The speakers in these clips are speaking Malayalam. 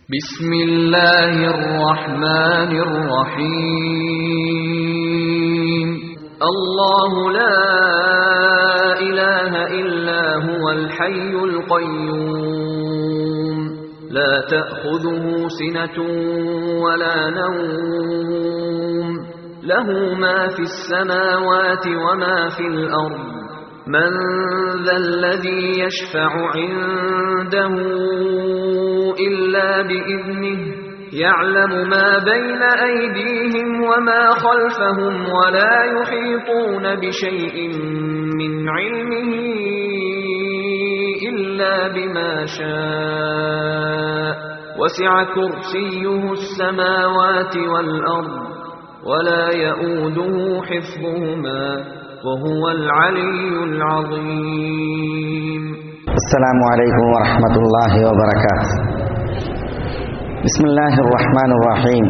بسم الله الرحمن الرحيم الله لا إله إلا هو الحي القيوم لا تأخذه سنة ولا نوم له ما في السماوات وما في الأرض من ذا الذي يشفع عنده إلا بإذنه يعلم ما بين أيديهم وما خلفهم ولا يحيطون بشيء من علمه إلا بما شاء وسع كرسيه السماوات والأرض ولا يؤوده حفظهما وهو العلي العظيم السلام عليكم ورحمة الله وبركاته بسم الله الرحمن الرحيم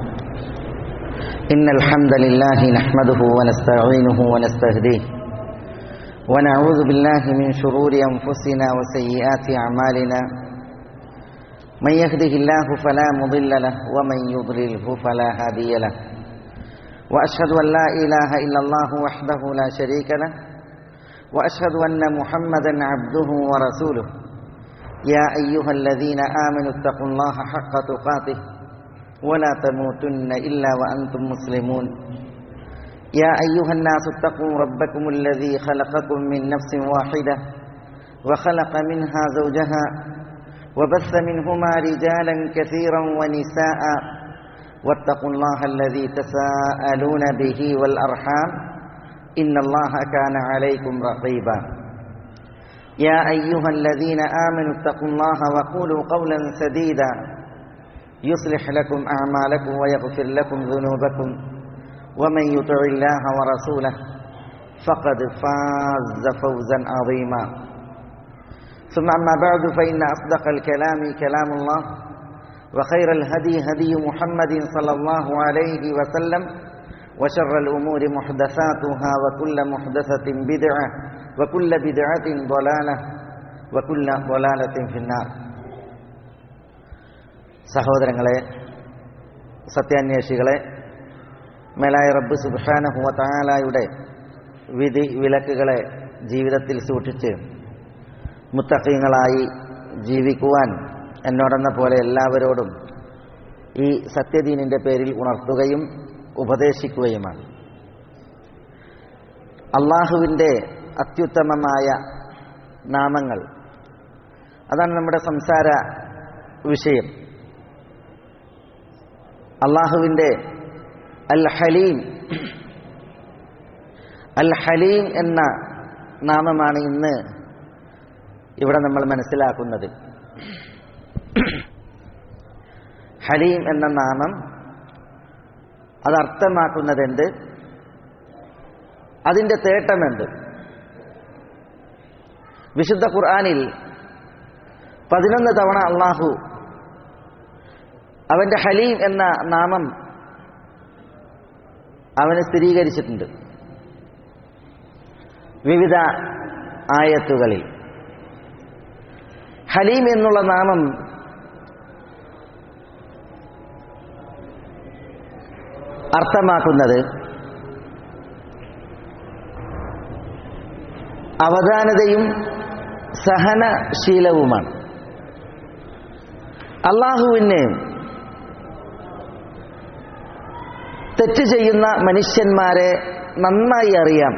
إن الحمد لله نحمده ونستعينه ونستهديه ونعوذ بالله من شرور أنفسنا وسيئات أعمالنا من يهده الله فلا مضل له ومن يضلله فلا هادي له وأشهد أن لا إله إلا الله وحده لا شريك له واشهد ان محمدا عبده ورسوله يا ايها الذين امنوا اتقوا الله حق تقاته ولا تموتن الا وانتم مسلمون يا ايها الناس اتقوا ربكم الذي خلقكم من نفس واحده وخلق منها زوجها وبث منهما رجالا كثيرا ونساء واتقوا الله الذي تساءلون به والارحام إن الله كان عليكم رقيبا يا أيها الذين آمنوا اتقوا الله وقولوا قولا سديدا يصلح لكم أعمالكم ويغفر لكم ذنوبكم ومن يطع الله ورسوله فقد فاز فوزا عظيما ثم أما بعد فإن أصدق الكلام كلام الله وخير الهدي هدي محمد صلى الله عليه وسلم وشر الأمور محدثاتها وكل محدثة بدعة وكل بدعة ضلالة وكل ضلالة في النار സഹോദരങ്ങളെ സത്യാന്വേഷികളെ മേലായ റബ്ബ് സുബാനഹുവ താലായുടെ വിധി വിലക്കുകളെ ജീവിതത്തിൽ സൂക്ഷിച്ച് മുത്തഖീങ്ങളായി ജീവിക്കുവാൻ എന്നോടെന്ന പോലെ എല്ലാവരോടും ഈ സത്യദീനിൻ്റെ പേരിൽ ഉണർത്തുകയും ഉപദേശിക്കുകയുമാണ് അള്ളാഹുവിൻ്റെ അത്യുത്തമമായ നാമങ്ങൾ അതാണ് നമ്മുടെ സംസാര വിഷയം അള്ളാഹുവിൻ്റെ അൽ ഹലീം അൽ ഹലീം എന്ന നാമമാണ് ഇന്ന് ഇവിടെ നമ്മൾ മനസ്സിലാക്കുന്നത് ഹലീം എന്ന നാമം അതർത്ഥമാക്കുന്നതെന്ത് അതിൻ്റെ തേട്ടമെന്ത് വിശുദ്ധ ഖുർആാനിൽ പതിനൊന്ന് തവണ അള്ളാഹു അവന്റെ ഹലീം എന്ന നാമം അവന് സ്ഥിരീകരിച്ചിട്ടുണ്ട് വിവിധ ആയത്തുകളിൽ ഹലീം എന്നുള്ള നാമം അർത്ഥമാക്കുന്നത് അവധാനതയും സഹനശീലവുമാണ് അള്ളാഹുവിന് തെറ്റ് ചെയ്യുന്ന മനുഷ്യന്മാരെ നന്നായി അറിയാം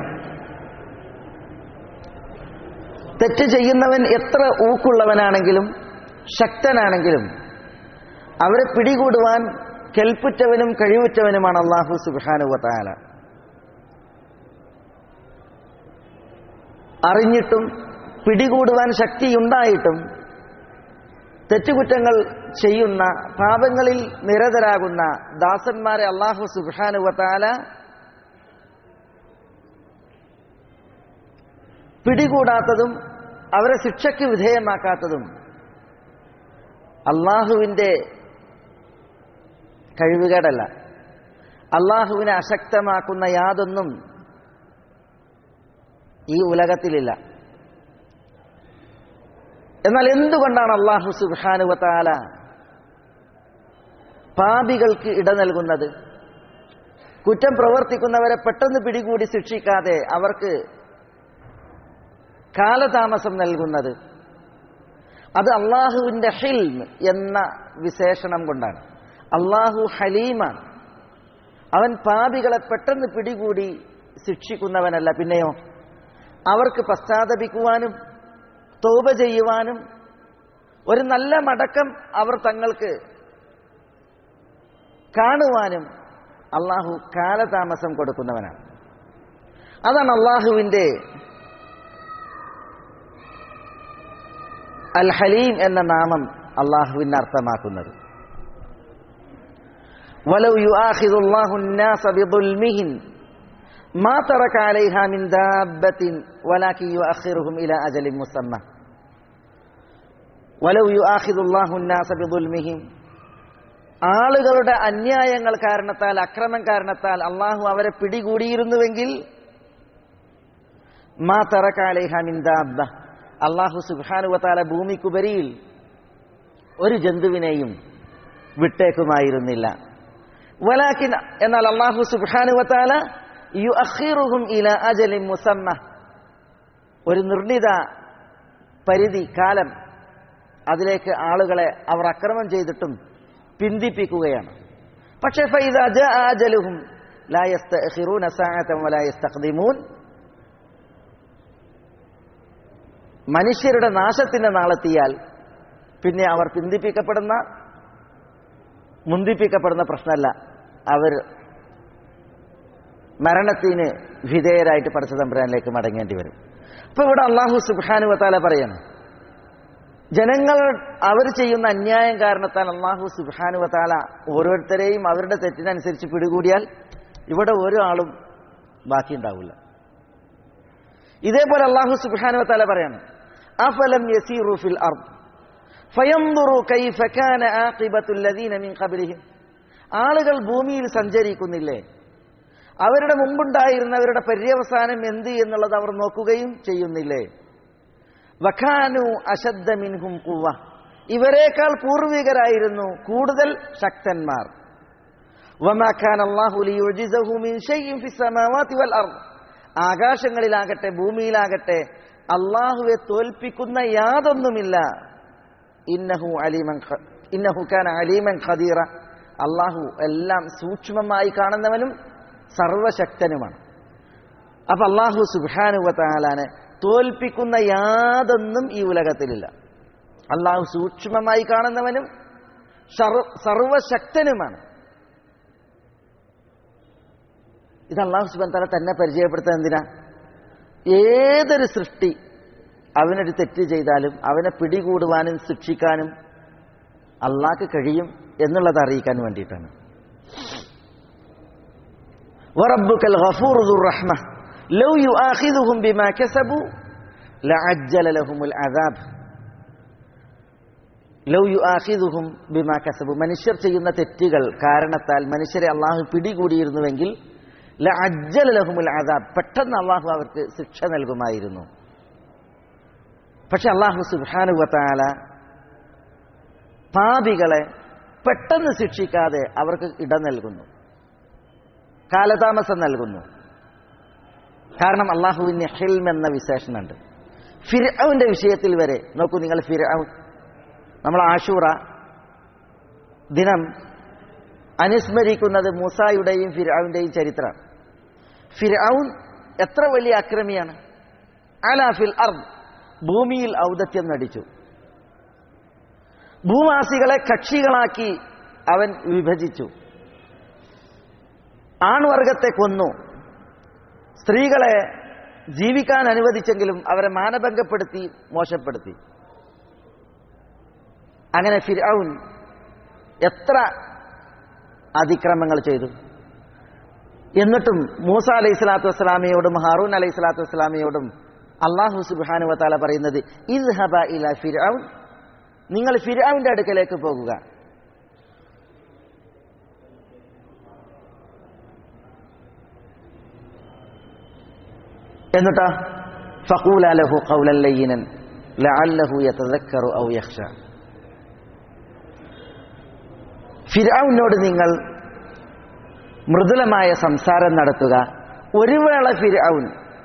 തെറ്റ് ചെയ്യുന്നവൻ എത്ര ഊക്കുള്ളവനാണെങ്കിലും ശക്തനാണെങ്കിലും അവരെ പിടികൂടുവാൻ കെൽപ്പുറ്റവനും കഴിവുറ്റവനുമാണ് അള്ളാഹു സുബാനുവത്താല അറിഞ്ഞിട്ടും പിടികൂടുവാൻ ശക്തിയുണ്ടായിട്ടും തെറ്റുകുറ്റങ്ങൾ ചെയ്യുന്ന പാപങ്ങളിൽ നിരതരാകുന്ന ദാസന്മാരെ അള്ളാഹു സുബാനുവത്താല പിടികൂടാത്തതും അവരെ ശിക്ഷയ്ക്ക് വിധേയമാക്കാത്തതും അള്ളാഹുവിൻ്റെ കഴിവുകേടല്ല അള്ളാഹുവിനെ അശക്തമാക്കുന്ന യാതൊന്നും ഈ ഉലകത്തിലില്ല എന്നാൽ എന്തുകൊണ്ടാണ് അള്ളാഹു സുബാനുവത്താല പാപികൾക്ക് ഇട നൽകുന്നത് കുറ്റം പ്രവർത്തിക്കുന്നവരെ പെട്ടെന്ന് പിടികൂടി ശിക്ഷിക്കാതെ അവർക്ക് കാലതാമസം നൽകുന്നത് അത് അള്ളാഹുവിൻ്റെ ഹിൽം എന്ന വിശേഷണം കൊണ്ടാണ് അള്ളാഹു ഹലീമാണ് അവൻ പാപികളെ പെട്ടെന്ന് പിടികൂടി ശിക്ഷിക്കുന്നവനല്ല പിന്നെയോ അവർക്ക് പശ്ചാത്തപിക്കുവാനും തോപ ചെയ്യുവാനും ഒരു നല്ല മടക്കം അവർ തങ്ങൾക്ക് കാണുവാനും അള്ളാഹു കാലതാമസം കൊടുക്കുന്നവനാണ് അതാണ് അള്ളാഹുവിൻ്റെ അൽ ഹലീം എന്ന നാമം അള്ളാഹുവിന് അർത്ഥമാക്കുന്നത് ولو يؤاخذ الله الناس بظلمهم ما ترك عليها من دابة ولكن يؤخرهم إلى أجل مسمى ولو يؤاخذ الله الناس بظلمهم ആളുകളുടെ അന്യായങ്ങൾ കാരണത്താൽ അക്രമം കാരണത്താൽ അള്ളാഹു അവരെ പിടികൂടിയിരുന്നുവെങ്കിൽ മാ തറക്കാലേഹമിന്ദാബ്ദ അള്ളാഹു സുബാനുവത്താല ഭൂമിക്കുപരിയിൽ ഒരു ജന്തുവിനെയും വിട്ടേക്കുമായിരുന്നില്ല വലാക്കിൻ എന്നാൽ അള്ളാഹു സുബാനുവത്താല യു അഖീറുഹും ഇല അജലി മുസമ്മ ഒരു നിർണിത പരിധി കാലം അതിലേക്ക് ആളുകളെ അവർ അക്രമം ചെയ്തിട്ടും പിന്തിപ്പിക്കുകയാണ് പക്ഷേ ഫൈദ അജലുഹും لا يستأخرون ساعة ولا يستقدمون മനുഷ്യരുടെ നാശത്തിന്റെ നാളെത്തിയാൽ പിന്നെ അവർ പിന്തിപ്പിക്കപ്പെടുന്ന മുന്തിപ്പിക്കപ്പെടുന്ന പ്രശ്നമല്ല അവർ മരണത്തിന് വിധേയരായിട്ട് പഠിച്ച തമ്പുരാനിലേക്ക് മടങ്ങേണ്ടി വരും അപ്പൊ ഇവിടെ അള്ളാഹു സുബാനു വത്താല പറയാണ് ജനങ്ങൾ അവർ ചെയ്യുന്ന അന്യായം കാരണത്താൽ അള്ളാഹു സുബാനു വത്താല ഓരോരുത്തരെയും അവരുടെ തെറ്റിനനുസരിച്ച് പിടികൂടിയാൽ ഇവിടെ ഓരോ ആളും ബാക്കിയുണ്ടാവില്ല ഇതേപോലെ അള്ളാഹു സുബാനു വത്താല പറയാണ് അഫലം യസീറു ഫിൽ അർദ് ഫയംദുറു കൈഫ കാന ആഖിബത്തുൽ ലദീന മിൻ ഖബ്ലിഹിം ആളുകൾ ഭൂമിയിൽ സഞ്ചരിക്കുന്നില്ലേ അവരുടെ മുമ്പുണ്ടായിരുന്നവരുടെ പര്യവസാനം എന്ത് എന്നുള്ളത് അവർ നോക്കുകയും ചെയ്യുന്നില്ലേ വഖാനു അശദ്ദ മിൻഹും കുവ ഇവരെക്കാൾ പൂർവികരായിരുന്നു കൂടുതൽ ശക്തന്മാർ വമാ കാന അല്ലാഹു ലിയുജിസഹു മിൻ ഷൈഇൻ ഫിസ് സമാവാതി വൽ അർദ് ആകാശങ്ങളിലാകട്ടെ ഭൂമിയിലാകട്ടെ അള്ളാഹുവെ തോൽപ്പിക്കുന്ന യാതൊന്നുമില്ല ഇന്നഹു അലീമൻ ഖ- ഇന്നഹു കാന അലീമൻ ഖദീറ അള്ളാഹു എല്ലാം സൂക്ഷ്മമായി കാണുന്നവനും സർവശക്തനുമാണ് അപ്പൊ അള്ളാഹു സുബാനുവത്താലാന് തോൽപ്പിക്കുന്ന യാതൊന്നും ഈ ഉലകത്തിലില്ല അള്ളാഹു സൂക്ഷ്മമായി കാണുന്നവനും സർവ- സർവശക്തനുമാണ് ഇത് അള്ളാഹു സുബാൻ തല തന്നെ പരിചയപ്പെടുത്താൻ എന്തിനാ ഏതൊരു സൃഷ്ടി അവനൊരു തെറ്റ് ചെയ്താലും അവനെ പിടികൂടുവാനും ശിക്ഷിക്കാനും അള്ളാഹ്ക്ക് കഴിയും എന്നുള്ളത് അറിയിക്കാൻ വേണ്ടിയിട്ടാണ് وربك الغفور ذو الرحمة لو يؤاخذهم بما كسبوا لعجل لهم العذاب ലൗ യുആഖിദുഹും ബിമാ കസബു മനുഷ്യർ ചെയ്യുന്ന തെറ്റുകൾ കാരണത്താൽ മനുഷ്യരെ അള്ളാഹു പിടികൂടിയിരുന്നുവെങ്കിൽ ലഅജ്ജല ലഹുമുൽ അദാബ് പെട്ടെന്ന് അള്ളാഹു അവർക്ക് ശിക്ഷ നൽകുമായിരുന്നു പക്ഷെ അള്ളാഹു സുബ്ഹാനഹു വതആല പാപികളെ പെട്ടെന്ന് ശിക്ഷിക്കാതെ അവർക്ക് ഇട നൽകുന്നു കാലതാമസം നൽകുന്നു കാരണം അള്ളാഹുവിന് ഹിൽം എന്ന വിശേഷണമുണ്ട് ഫിർഔന്റെ വിഷയത്തിൽ വരെ നോക്കൂ നിങ്ങൾ ഫിർഔൻ നമ്മൾ ആഷൂറ ദിനം അനുസ്മരിക്കുന്നത് മൂസായുടെയും ഫിർഔന്റെയും ചരിത്രമാണ് ഫിർഔൻ എത്ര വലിയ അക്രമിയാണ് അല ഫിൽ അർദ് ഭൂമിയിൽ ഔദത്യം നടിച്ചു ഭൂവാസികളെ കക്ഷികളാക്കി അവൻ വിഭജിച്ചു ആൺവർഗത്തെ കൊന്നു സ്ത്രീകളെ ജീവിക്കാൻ അനുവദിച്ചെങ്കിലും അവരെ മാനഭംഗപ്പെടുത്തി മോശപ്പെടുത്തി അങ്ങനെ ഫിർഔൻ എത്ര അതിക്രമങ്ങൾ ചെയ്തു എന്നിട്ടും മൂസ അലൈഹി സ്വലാത്തു വസ്സലാമയോടും ഹാറൂൻ അലൈഹി സ്വലാത്തു വസ്സലാമയോടും അള്ളാഹു സുബാനു വത്താല പറയുന്നത് ഇത് ഹബ ഇല ഫിർഔൻ നിങ്ങൾ ഫിർഔന്റെ അടുക്കലേക്ക് പോകുക എന്നിട്ടാ ഫഖൂല ലഹു ഖൗലൻ ലയ്യിനൻ ലഅല്ലഹു യതദക്കറു ഔ യഖ്ഷ ഫിരൌനോട് നിങ്ങൾ മൃദുലമായ സംസാരം നടത്തുക ഒരു വേള ഫിരൌൻ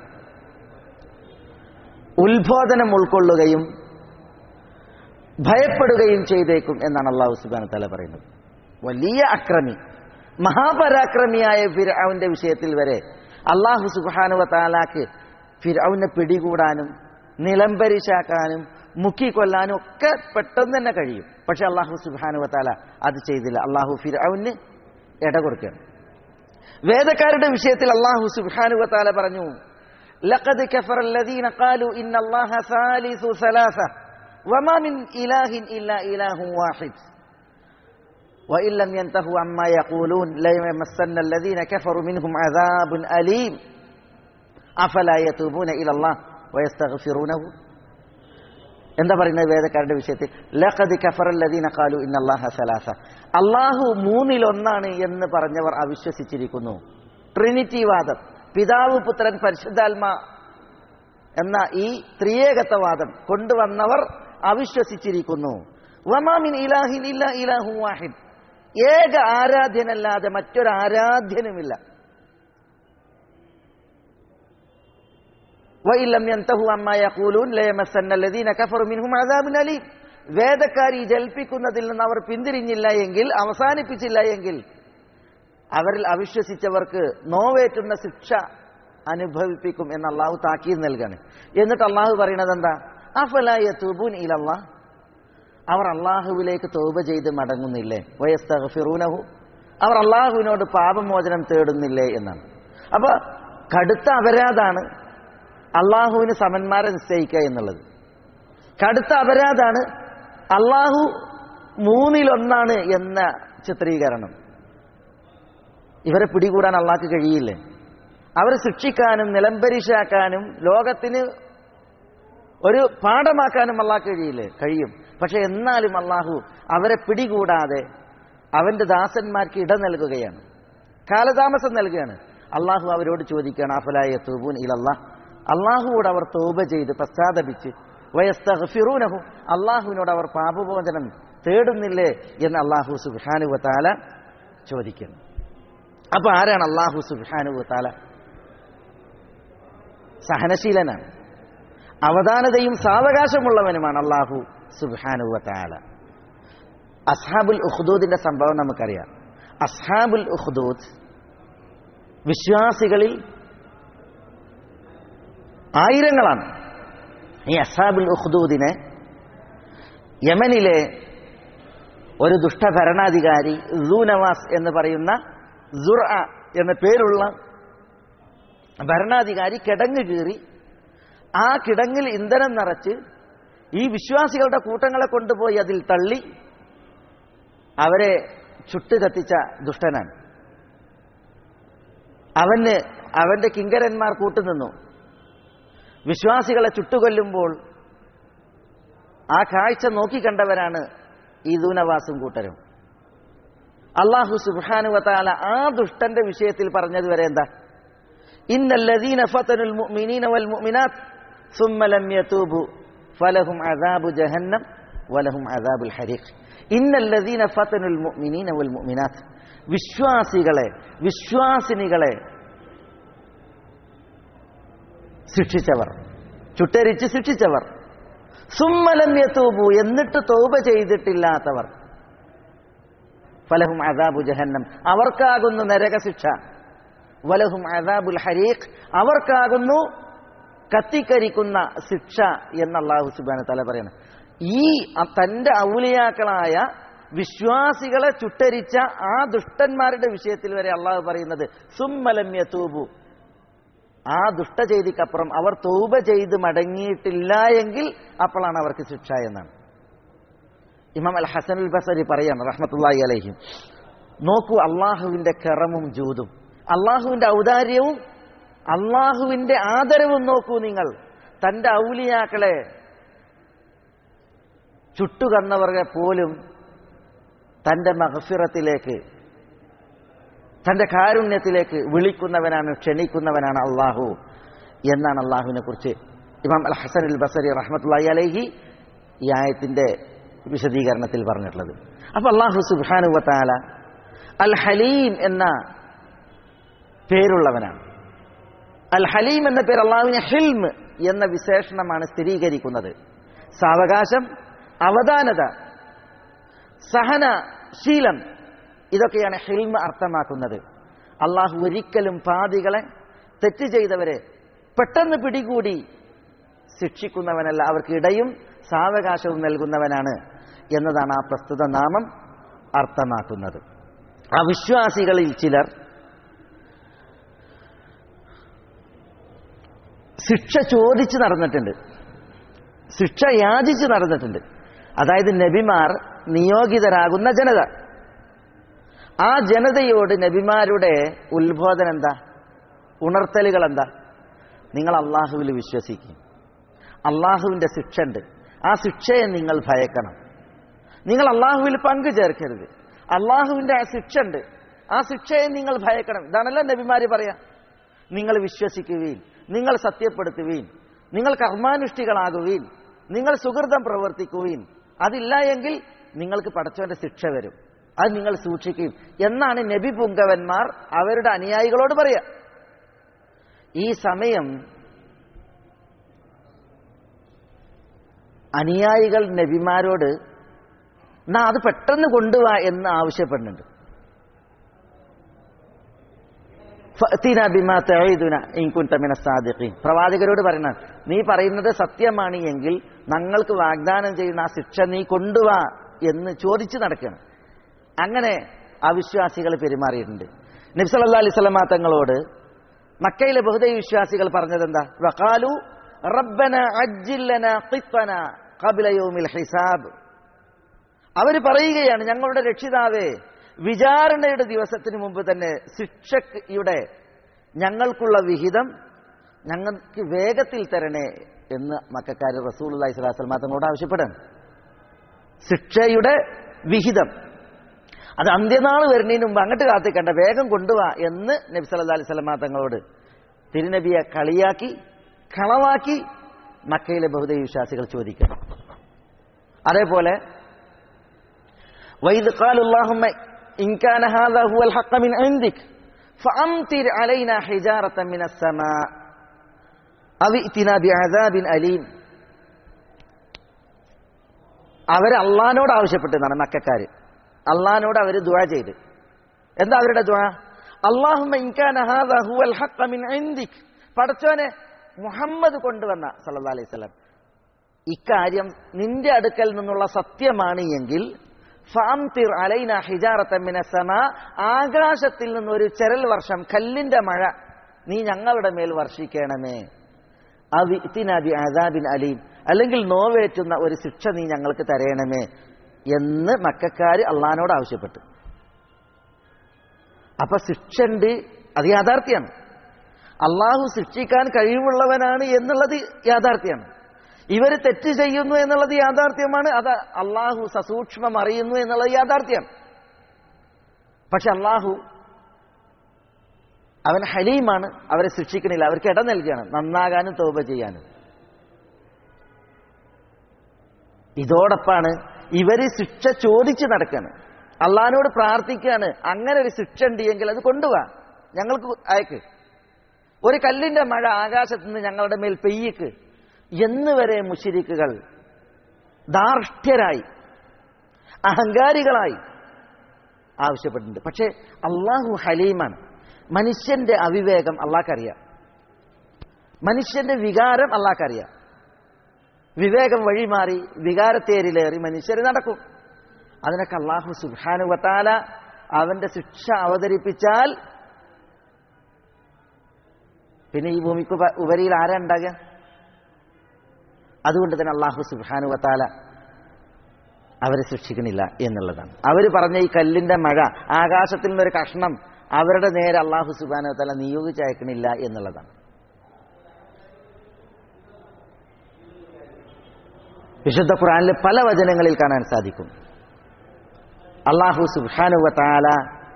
ഉത്ബോധനം ഉൾക്കൊള്ളുകയും ഭയപ്പെടുകയും ചെയ്തേക്കും എന്നാണ് അള്ളാഹു സുബാന തല പറയുന്നത് വലിയ അക്രമി മഹാപരാക്രമിയായ ഫിരൌന്റെ വിഷയത്തിൽ വരെ അള്ളാഹു സുബാനുവ താലാക്ക് ഫിരൌനെ പിടികൂടാനും നിലംപരിശാക്കാനും മുക്കിക്കൊല്ലാനും ഒക്കെ പെട്ടെന്ന് തന്നെ കഴിയും പക്ഷെ അള്ളാഹു സുബാനുവ താല അത് ചെയ്തില്ല അള്ളാഹു ഫിരൌന് ഇട കൊടുക്കുകയാണ് വേദക്കാരുടെ വിഷയത്തിൽ അള്ളാഹു സുബാനുവ താല പറഞ്ഞു لقد كفر الذين قالوا إن الله ثالث ثلاثة وما من إله إلا إله واحد وإن لم ينتهوا عما يقولون ليمسن الذين كفروا منهم عذاب أليم أفلا يتوبون إلى الله ويستغفرونه എന്താ പറയുന്നത് വേദക്കാരുടെ വിഷയത്തിൽ ലഖദ് കഫറല്ലദീന ഖാലു ഇന്നല്ലാഹ സലാസ അള്ളാഹു മൂന്നിലൊന്നാണ് എന്ന് പറഞ്ഞവർ അവിശ്വസിച്ചിരിക്കുന്നു ട്രിനിറ്റി വാദം പിതാവ് പുത്രൻ പരിശുദ്ധാത്മ എന്ന ഈ ത്രിയേകത്വവാദം കൊണ്ടുവന്നവർ അവിശ്വസിച്ചിരിക്കുന്നു വമാമിൻ ഇലാഹിൻ ഇല്ല ഇലാഹു വാഹിദ് ഏക ആരാധ്യനല്ലാതെ മറ്റൊരു ആരാധ്യനുമില്ല വൈലം യന്തഹു അമ്മ യഖൂലൂൻ ലയമസന്ന الذين كفروا منهم عذاب أليم വേദക്കാരി ജൽപ്പിക്കുന്നതിൽ നിന്ന് അവർ പിന്തിരിഞ്ഞില്ല എങ്കിൽ അവസാനിപ്പിച്ചില്ല എങ്കിൽ അവരിൽ അവിശ്വസിച്ചവർക്ക് നോവേറ്റുന്ന ശിക്ഷ അനുഭവിപ്പിക്കും എന്ന് അള്ളാഹു താക്കീത് നൽകാണ് എന്നിട്ട് അള്ളാഹു പറയുന്നത് എന്താ അഫലായ തൂബൂൻ ഇലല്ലാ അവർ അള്ളാഹുവിലേക്ക് തോപ ചെയ്ത് മടങ്ങുന്നില്ലേ വയസ്തഫിറൂനഹു അവർ അള്ളാഹുവിനോട് പാപമോചനം തേടുന്നില്ലേ എന്നാണ് അപ്പൊ കടുത്ത അപരാധാണ് അള്ളാഹുവിന് സമന്മാരെ നിശ്ചയിക്കുക എന്നുള്ളത് കടുത്ത അപരാധാണ് അള്ളാഹു മൂന്നിലൊന്നാണ് എന്ന ചിത്രീകരണം ഇവരെ പിടികൂടാൻ അള്ളാഹ്ക്ക് കഴിയില്ലേ അവരെ ശിക്ഷിക്കാനും നിലംപരിശാക്കാനും ലോകത്തിന് ഒരു പാഠമാക്കാനും അള്ളാഹ് കഴിയില്ലേ കഴിയും പക്ഷെ എന്നാലും അള്ളാഹു അവരെ പിടികൂടാതെ അവന്റെ ദാസന്മാർക്ക് ഇട നൽകുകയാണ് കാലതാമസം നൽകുകയാണ് അള്ളാഹു അവരോട് ചോദിക്കുകയാണ് അഫലായ തൂബൂൻ ഇലല്ലാ അള്ളാഹുവോട് അവർ തോപ ചെയ്ത് പശ്ചാത്തപിച്ച് വയസ്തഫിറൂനഹു അള്ളാഹുവിനോട് അവർ പാപമോചനം തേടുന്നില്ലേ എന്ന് അള്ളാഹു സുബാനുവത്താല ചോദിക്കുന്നു അപ്പൊ ആരാണ് അള്ളാഹു സുബാനുവത്താല സഹനശീലനാണ് അവധാനതയും സാവകാശമുള്ളവനുമാണ് അള്ളാഹു സുബാനുവത്താല അസ്ഹാബുൽ ഉഖ്ദൂദിന്റെ സംഭവം നമുക്കറിയാം അസ്ഹാബുൽ ഉഖ്ദൂദ് വിശ്വാസികളിൽ ആയിരങ്ങളാണ് ഈ അസാബുൽ ഉഖ്ദൂദിനെ യമനിലെ ഒരു ദുഷ്ടഭരണാധികാരി സൂനവാസ് എന്ന് പറയുന്ന സുർ എന്ന പേരുള്ള ഭരണാധികാരി കിടങ്ങ് കീറി ആ കിടങ്ങിൽ ഇന്ധനം നിറച്ച് ഈ വിശ്വാസികളുടെ കൂട്ടങ്ങളെ കൊണ്ടുപോയി അതിൽ തള്ളി അവരെ ചുട്ട് കത്തിച്ച ദുഷ്ടനാണ് അവന് അവന്റെ കിങ്കരന്മാർ കൂട്ടുനിന്നു വിശ്വാസികളെ ചുട്ടുകൊല്ലുമ്പോൾ ആ കാഴ്ച നോക്കിക്കണ്ടവരാണ് ഈ ദൂനവാസും കൂട്ടരും അള്ളാഹു സുബാനുവത്താല ആ ദുഷ്ടന്റെ വിഷയത്തിൽ പറഞ്ഞത് വരെ എന്താ ഇന്നല്ലദീന ഫതനുൽ മുഅ്മിനീന വൽ മുഅ്മിനാത്ത് ثم لم يتوبوا فلهم عذاب جهنم ولهم عذاب الحريق ഇന്നല്ലദീന ഫതനുൽ മുഅ്മിനീന വൽ മുഅ്മിനാത്ത് വിശ്വാസികളെ വിശ്വാസിനികളെ ശിക്ഷിച്ചവർ ചുട്ടരിച്ച് ശിക്ഷിച്ചവർ സുമ്മലം യത്തൂബു എന്നിട്ട് തോപ ചെയ്തിട്ടില്ലാത്തവർ ഫലഹും അദാബു ജഹന്നം അവർക്കാകുന്നു നരകശിക്ഷ വലഹും അദാബുൽ ഹരീഖ് അവർക്കാകുന്നു കത്തിക്കരിക്കുന്ന ശിക്ഷ എന്ന് അള്ളാഹു സുബാന തല പറയണം ഈ തന്റെ ഔലിയാക്കളായ വിശ്വാസികളെ ചുട്ടരിച്ച ആ ദുഷ്ടന്മാരുടെ വിഷയത്തിൽ വരെ അള്ളാഹു പറയുന്നത് സുമ്മലം യത്തൂബു ആ ദുഷ്ടചെയ്തിക്കപ്പുറം അവർ തൗബ ചെയ്ത് മടങ്ങിയിട്ടില്ല എങ്കിൽ അപ്പോഴാണ് അവർക്ക് ശിക്ഷ എന്നാണ് ഇമാം അൽ ഹസൻ അൽ ബസരി പറയാണ് റഹ്മത്തുല്ലാഹി അലഹിം നോക്കൂ അള്ളാഹുവിന്റെ കറമും ജൂതും അള്ളാഹുവിന്റെ ഔദാര്യവും അള്ളാഹുവിന്റെ ആദരവും നോക്കൂ നിങ്ങൾ തന്റെ ഔലിയാക്കളെ ചുട്ടുകന്നവരെ പോലും തന്റെ മഹഫിറത്തിലേക്ക് തന്റെ കാരുണ്യത്തിലേക്ക് വിളിക്കുന്നവനാണ് ക്ഷണിക്കുന്നവനാണ് അള്ളാഹു എന്നാണ് അള്ളാഹുവിനെ കുറിച്ച് ഇമാം അൽ ഹസൻ അൽ ബസരി റഹ്മത്തുള്ളി അലഹി ഈ ആയത്തിന്റെ വിശദീകരണത്തിൽ പറഞ്ഞിട്ടുള്ളത് അപ്പൊ അള്ളാഹു സുബാനുവത്താല അൽ ഹലീം എന്ന പേരുള്ളവനാണ് അൽ ഹലീം എന്ന പേര് അള്ളാഹുവിനെ ഹിൽം എന്ന വിശേഷണമാണ് സ്ഥിരീകരിക്കുന്നത് സാവകാശം അവധാനത സഹനശീലം ഇതൊക്കെയാണ് ഹിൽമ അർത്ഥമാക്കുന്നത് അള്ളാഹു ഒരിക്കലും പാതികളെ തെറ്റ് ചെയ്തവരെ പെട്ടെന്ന് പിടികൂടി ശിക്ഷിക്കുന്നവനല്ല അവർക്ക് ഇടയും സാവകാശവും നൽകുന്നവനാണ് എന്നതാണ് ആ പ്രസ്തുത നാമം അർത്ഥമാക്കുന്നത് ആ വിശ്വാസികളിൽ ചിലർ ശിക്ഷ ചോദിച്ച് നടന്നിട്ടുണ്ട് ശിക്ഷ യാചിച്ച് നടന്നിട്ടുണ്ട് അതായത് നബിമാർ നിയോഗിതരാകുന്ന ജനത ആ ജനതയോട് നബിമാരുടെ ഉത്ബോധനം എന്താ ഉണർത്തലുകൾ എന്താ നിങ്ങൾ അള്ളാഹുവിൽ വിശ്വസിക്കും അള്ളാഹുവിൻ്റെ ശിക്ഷ ഉണ്ട് ആ ശിക്ഷയെ നിങ്ങൾ ഭയക്കണം നിങ്ങൾ അള്ളാഹുവിൽ പങ്കു ചേർക്കരുത് അള്ളാഹുവിൻ്റെ ആ ശിക്ഷ ഉണ്ട് ആ ശിക്ഷയെ നിങ്ങൾ ഭയക്കണം ഇതാണല്ലോ നബിമാര് പറയാ നിങ്ങൾ വിശ്വസിക്കുവീൻ നിങ്ങൾ സത്യപ്പെടുത്തുവീൻ നിങ്ങൾ കർമാനുഷ്ഠികളാകുവീൻ നിങ്ങൾ സുഹൃതം പ്രവർത്തിക്കുവീൻ അതില്ല എങ്കിൽ നിങ്ങൾക്ക് പടച്ചവന്റെ ശിക്ഷ വരും അത് നിങ്ങൾ സൂക്ഷിക്കും എന്നാണ് നബി പുങ്കവന്മാർ അവരുടെ അനുയായികളോട് പറയാ ഈ സമയം അനുയായികൾ നബിമാരോട് എന്നാ അത് പെട്ടെന്ന് കൊണ്ടുവാ എന്ന് ആവശ്യപ്പെടുന്നുണ്ട് ഫഅ്തിന ബിമാ തഈദുന ഇൻ കുൻത മിനസ് സാദിഖീൻ പ്രവാചകരോട് പറയുന്നത് നീ പറയുന്നത് സത്യമാണ് എങ്കിൽ ഞങ്ങൾക്ക് വാഗ്ദാനം ചെയ്യുന്ന ആ ശിക്ഷ നീ കൊണ്ടുവാ എന്ന് ചോദിച്ചു നടക്കണം അങ്ങനെ അവിശ്വാസികൾ പെരുമാറിയിട്ടുണ്ട് നബി സല്ലല്ലാഹു അലൈഹി വസല്ലമ തങ്ങളോട് മക്കയിലെ ബഹുദൈ വിശ്വാസികൾ പറഞ്ഞത് എന്താ വഖാലു റബ്ബന അജ്ജിൽ ലനാ ഖിത്തന ഖബ്ല യൗമിൽ ഹിസാബ് അവർ പറയുകയാണ് ഞങ്ങളുടെ രക്ഷിതാവേ വിചാരണയുടെ ദിവസത്തിന് മുമ്പ് തന്നെ ശിക്ഷയുടെ ഞങ്ങൾക്കുള്ള വിഹിതം ഞങ്ങൾക്ക് വേഗത്തിൽ തരണേ എന്ന് മക്കാർ റസൂൽ അള്ളഹി സ്വലാസ്ലം തങ്ങളോട് ആവശ്യപ്പെടാൻ ശിക്ഷയുടെ വിഹിതം അത് അന്ത്യനാൾ വരുന്നതിന് മുമ്പ് അങ്ങോട്ട് കാത്തിക്കണ്ട വേഗം കൊണ്ടുവാ എന്ന് നബി സല്ലാ അലൈഹി സ്വലമ തങ്ങളോട് തിരുനബിയെ കളിയാക്കി കളവാക്കി മക്കയിലെ ബഹുദൈവ വിശ്വാസികൾ ചോദിക്കണം അതേപോലെ وإذ قالوا اللهم إن كان هذا هو الحق من عندك فأمطر علينا حجارة من السماء أو ائتنا بعذاب أليم അവർ അള്ളഹാനോട് ആവശ്യപ്പെട്ടതാണ് മക്കാര് അള്ളഹാനോട് അവർ ദുആ ചെയ്ത് എന്താ അവരുടെ ദുആ അള്ളാഹുമ്മ ഇൻകാന ഹാദാ ഹുവൽ ഹഖ്ഖ മിൻ ഇൻദിക് പടച്ചോനെ മുഹമ്മദ് കൊണ്ടുവന്ന സല്ലല്ലാഹു അലൈഹി വസല്ലം ഇക്കാര്യം നിന്റെ അടുക്കൽ നിന്നുള്ള സത്യമാണ് എങ്കിൽ ഫാംതിർ അലൈന ഹിജാറത്തമ്മിന സമ ആകാശത്തിൽ നിന്നൊരു ചെരൽ വർഷം കല്ലിന്റെ മഴ നീ ഞങ്ങളുടെ മേൽ വർഷിക്കണമേ അവിത്തിനബി അദാബിൻ അലീം അല്ലെങ്കിൽ നോവേറ്റുന്ന ഒരു ശിക്ഷ നീ ഞങ്ങൾക്ക് തരയണമേ എന്ന് മക്കാര് അള്ളഹാനോട് ആവശ്യപ്പെട്ടു അപ്പൊ ശിക്ഷ ഉണ്ട് അത് യാഥാർത്ഥ്യമാണ് അള്ളാഹു ശിക്ഷിക്കാൻ കഴിവുള്ളവനാണ് എന്നുള്ളത് യാഥാർത്ഥ്യമാണ് ഇവർ തെറ്റ് ചെയ്യുന്നു എന്നുള്ളത് യാഥാർത്ഥ്യമാണ് അത് അള്ളാഹു സസൂക്ഷ്മം അറിയുന്നു എന്നുള്ളത് യാഥാർത്ഥ്യം പക്ഷെ അള്ളാഹു അവൻ ഹലീമാണ് അവരെ ശിക്ഷിക്കണില്ല അവർക്ക് ഇട നൽകുകയാണ് നന്നാകാനും തോപ ചെയ്യാനും ഇതോടൊപ്പാണ് ഇവര് ശിക്ഷ ചോദിച്ച് നടക്കാണ് അള്ളഹാനോട് പ്രാർത്ഥിക്കുകയാണ് അങ്ങനെ ഒരു ശിക്ഷ ഉണ്ട് എങ്കിൽ അത് കൊണ്ടുപോവാ ഞങ്ങൾക്ക് അയക്ക് ഒരു കല്ലിന്റെ മഴ ആകാശത്ത് നിന്ന് ഞങ്ങളുടെ മേൽ പെയ്യിക്ക് എന്ന് വരെ മുഷിരിക്കുകൾ ധാർഷ്ട്യരായി അഹങ്കാരികളായി ആവശ്യപ്പെട്ടിട്ടുണ്ട് പക്ഷേ അള്ളാഹു ഹലീമാണ് മനുഷ്യന്റെ അവിവേകം അള്ളാഹ്ക്കറിയാം മനുഷ്യന്റെ വികാരം അള്ളാഹ്ക്കറിയാം വിവേകം വഴിമാറി വികാരത്തേരിലേറി മനുഷ്യർ നടക്കും അതിനൊക്കെ അള്ളാഹു സുബാനുവത്താല അവന്റെ ശിക്ഷ അവതരിപ്പിച്ചാൽ പിന്നെ ഈ ഭൂമിക്ക് ഉപരിയിൽ ആരാ ഉണ്ടാകുക അതുകൊണ്ട് തന്നെ അള്ളാഹു സുബാനുവത്താല അവരെ ശിക്ഷിക്കണില്ല എന്നുള്ളതാണ് അവർ പറഞ്ഞ ഈ കല്ലിന്റെ മഴ ആകാശത്തിൽ നിന്നൊരു കഷ്ണം അവരുടെ നേരെ അള്ളാഹു സുബാനുവത്താല നിയോഗിച്ചയക്കണില്ല എന്നുള്ളതാണ് വിശുദ്ധ ഖുറാനിലെ പല വചനങ്ങളിൽ കാണാൻ സാധിക്കും അള്ളാഹു സുബാനുവത്താല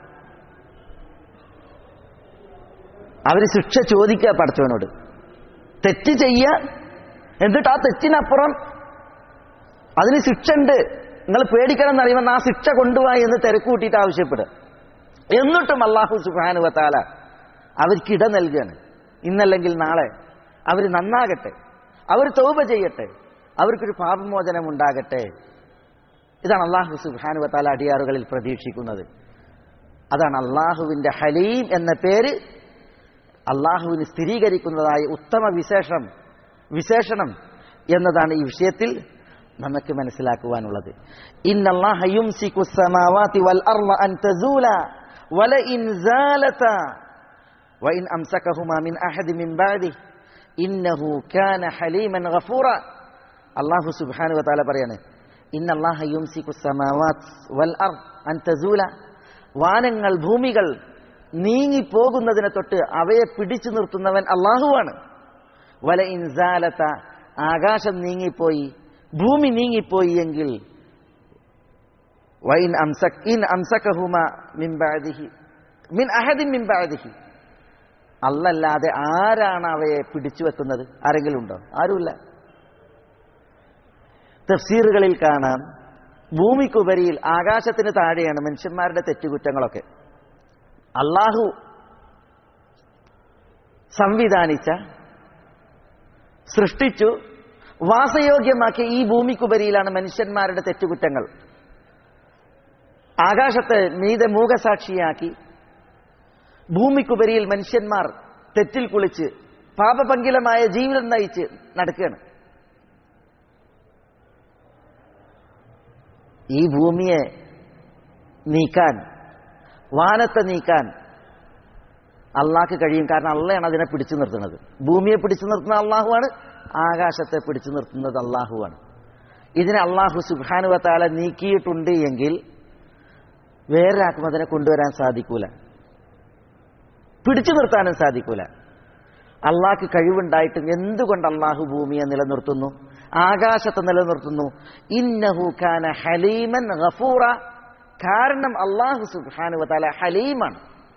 അവർ ശിക്ഷ ചോദിക്കുക പഠിച്ചവനോട് തെറ്റ് ചെയ്യുക എന്നിട്ട് ആ തെറ്റിനപ്പുറം അതിന് ശിക്ഷ ഉണ്ട് നിങ്ങൾ പേടിക്കണം എന്നറിയുമ്പോൾ ആ ശിക്ഷ കൊണ്ടുപോയി എന്ന് തിരക്കൂട്ടിയിട്ട് ആവശ്യപ്പെടുക എന്നിട്ടും അള്ളാഹു സുബാനുവത്താല അവർക്ക് ഇട നൽകുകയാണ് ഇന്നല്ലെങ്കിൽ നാളെ അവർ നന്നാകട്ടെ അവർ തൗബ ചെയ്യട്ടെ അവർക്കൊരു പാപമോചനം ഉണ്ടാകട്ടെ ഇതാണ് അള്ളാഹു സുബാനുവത്താല അടിയാറുകളിൽ പ്രതീക്ഷിക്കുന്നത് അതാണ് അള്ളാഹുവിന്റെ ഹലീം എന്ന പേര് അള്ളാഹുവിന് സ്ഥിരീകരിക്കുന്നതായ ഉത്തമ വിശേഷം വിശേഷണം എന്നതാണ് ഈ വിഷയത്തിൽ നമുക്ക് മനസ്സിലാക്കുവാനുള്ളത് ഇന്നല്ലാഹ യുംസിക്കു സമാവാതി വൽ അർള അൻ തസൂല വലഇൻ സാലത വഇൻ അംസകഹുമാ മിൻ അഹദി മിൻ ബഅദി ഇന്നഹു കാന ഹലീമൻ ഗഫൂറ അല്ലാഹു സുബ്ഹാനഹു വ തആല പറയാണ് ഇന്നല്ലാഹ യുംസിക്കു സമാവാത് വൽ അർള അൻ തസൂല വാനങ്ങൾ ഭൂമികൾ നീങ്ങിപ്പോകുന്നതിനെ തൊട്ട് അവയെ പിടിച്ചു നിർത്തുന്നവൻ അള്ളാഹുവാണ് വല ഇൻസാലത്ത ആകാശം നീങ്ങിപ്പോയി ഭൂമി നീങ്ങിപ്പോയി എങ്കിൽ വൈൻ അംസക് ഇൻ അംസകഹുമ മിൻ ബഅദിഹി മിൻ അഹദിൻ മിൻ ബഅദിഹി അല്ലല്ലാതെ ആരാണ് അവയെ പിടിച്ചു വെക്കുന്നത് ആരെങ്കിലും ഉണ്ടോ ആരുമില്ല തഫ്സീറുകളിൽ കാണാം ഭൂമിക്കുപരിയിൽ ആകാശത്തിന് താഴെയാണ് മനുഷ്യന്മാരുടെ തെറ്റുകുറ്റങ്ങളൊക്കെ അള്ളാഹു സംവിധാനിച്ച സൃഷ്ടിച്ചു വാസയോഗ്യമാക്കിയ ഈ ഭൂമിക്കുപരിയിലാണ് മനുഷ്യന്മാരുടെ തെറ്റുകുറ്റങ്ങൾ ആകാശത്തെ മീതെ മൂകസാക്ഷിയാക്കി ഭൂമിക്കുപരിയിൽ മനുഷ്യന്മാർ തെറ്റിൽ കുളിച്ച് പാപപങ്കിലമായ ജീവിതം നയിച്ച് നടക്കുകയാണ് ഈ ഭൂമിയെ നീക്കാൻ വാനത്തെ നീക്കാൻ അള്ളാഹ്ക്ക് കഴിയും കാരണം അള്ളയാണ് അതിനെ പിടിച്ചു നിർത്തുന്നത് ഭൂമിയെ പിടിച്ചു നിർത്തുന്ന അള്ളാഹുവാണ് ആകാശത്തെ പിടിച്ചു നിർത്തുന്നത് അള്ളാഹുവാണ് ഇതിനെ അള്ളാഹു സുബാനുവത്താല നീക്കിയിട്ടുണ്ട് എങ്കിൽ വേറൊരാൾക്കും അതിനെ കൊണ്ടുവരാൻ സാധിക്കൂല പിടിച്ചു നിർത്താനും സാധിക്കൂല അള്ളാഹ്ക്ക് കഴിവുണ്ടായിട്ടും എന്തുകൊണ്ട് അള്ളാഹു ഭൂമിയെ നിലനിർത്തുന്നു ആകാശത്തെ നിലനിർത്തുന്നു ഇന്നഹു ഖാന ഹലീമൻ ഗഫൂറ കാരണം അള്ളാഹു സുബാനുവത്താല ഹലീമാണ്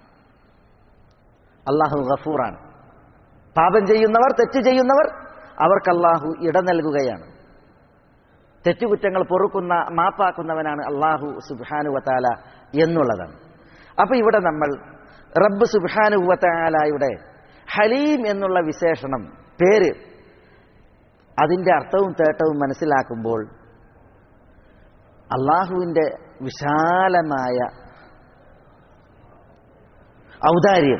അള്ളാഹു ഗഫൂറാണ് പാപം ചെയ്യുന്നവർ തെറ്റ് ചെയ്യുന്നവർ അവർക്ക് അള്ളാഹു ഇട നൽകുകയാണ് തെറ്റുകുറ്റങ്ങൾ പൊറുക്കുന്ന മാപ്പാക്കുന്നവനാണ് അള്ളാഹു സുബാനുവത്താല എന്നുള്ളതാണ് അപ്പൊ ഇവിടെ നമ്മൾ റബ്ബ് സുബാനുവത്താലയുടെ ഹലീം എന്നുള്ള വിശേഷണം പേര് അതിൻ്റെ അർത്ഥവും തേട്ടവും മനസ്സിലാക്കുമ്പോൾ അള്ളാഹുവിൻ്റെ വിശാലമായ ഔദാര്യം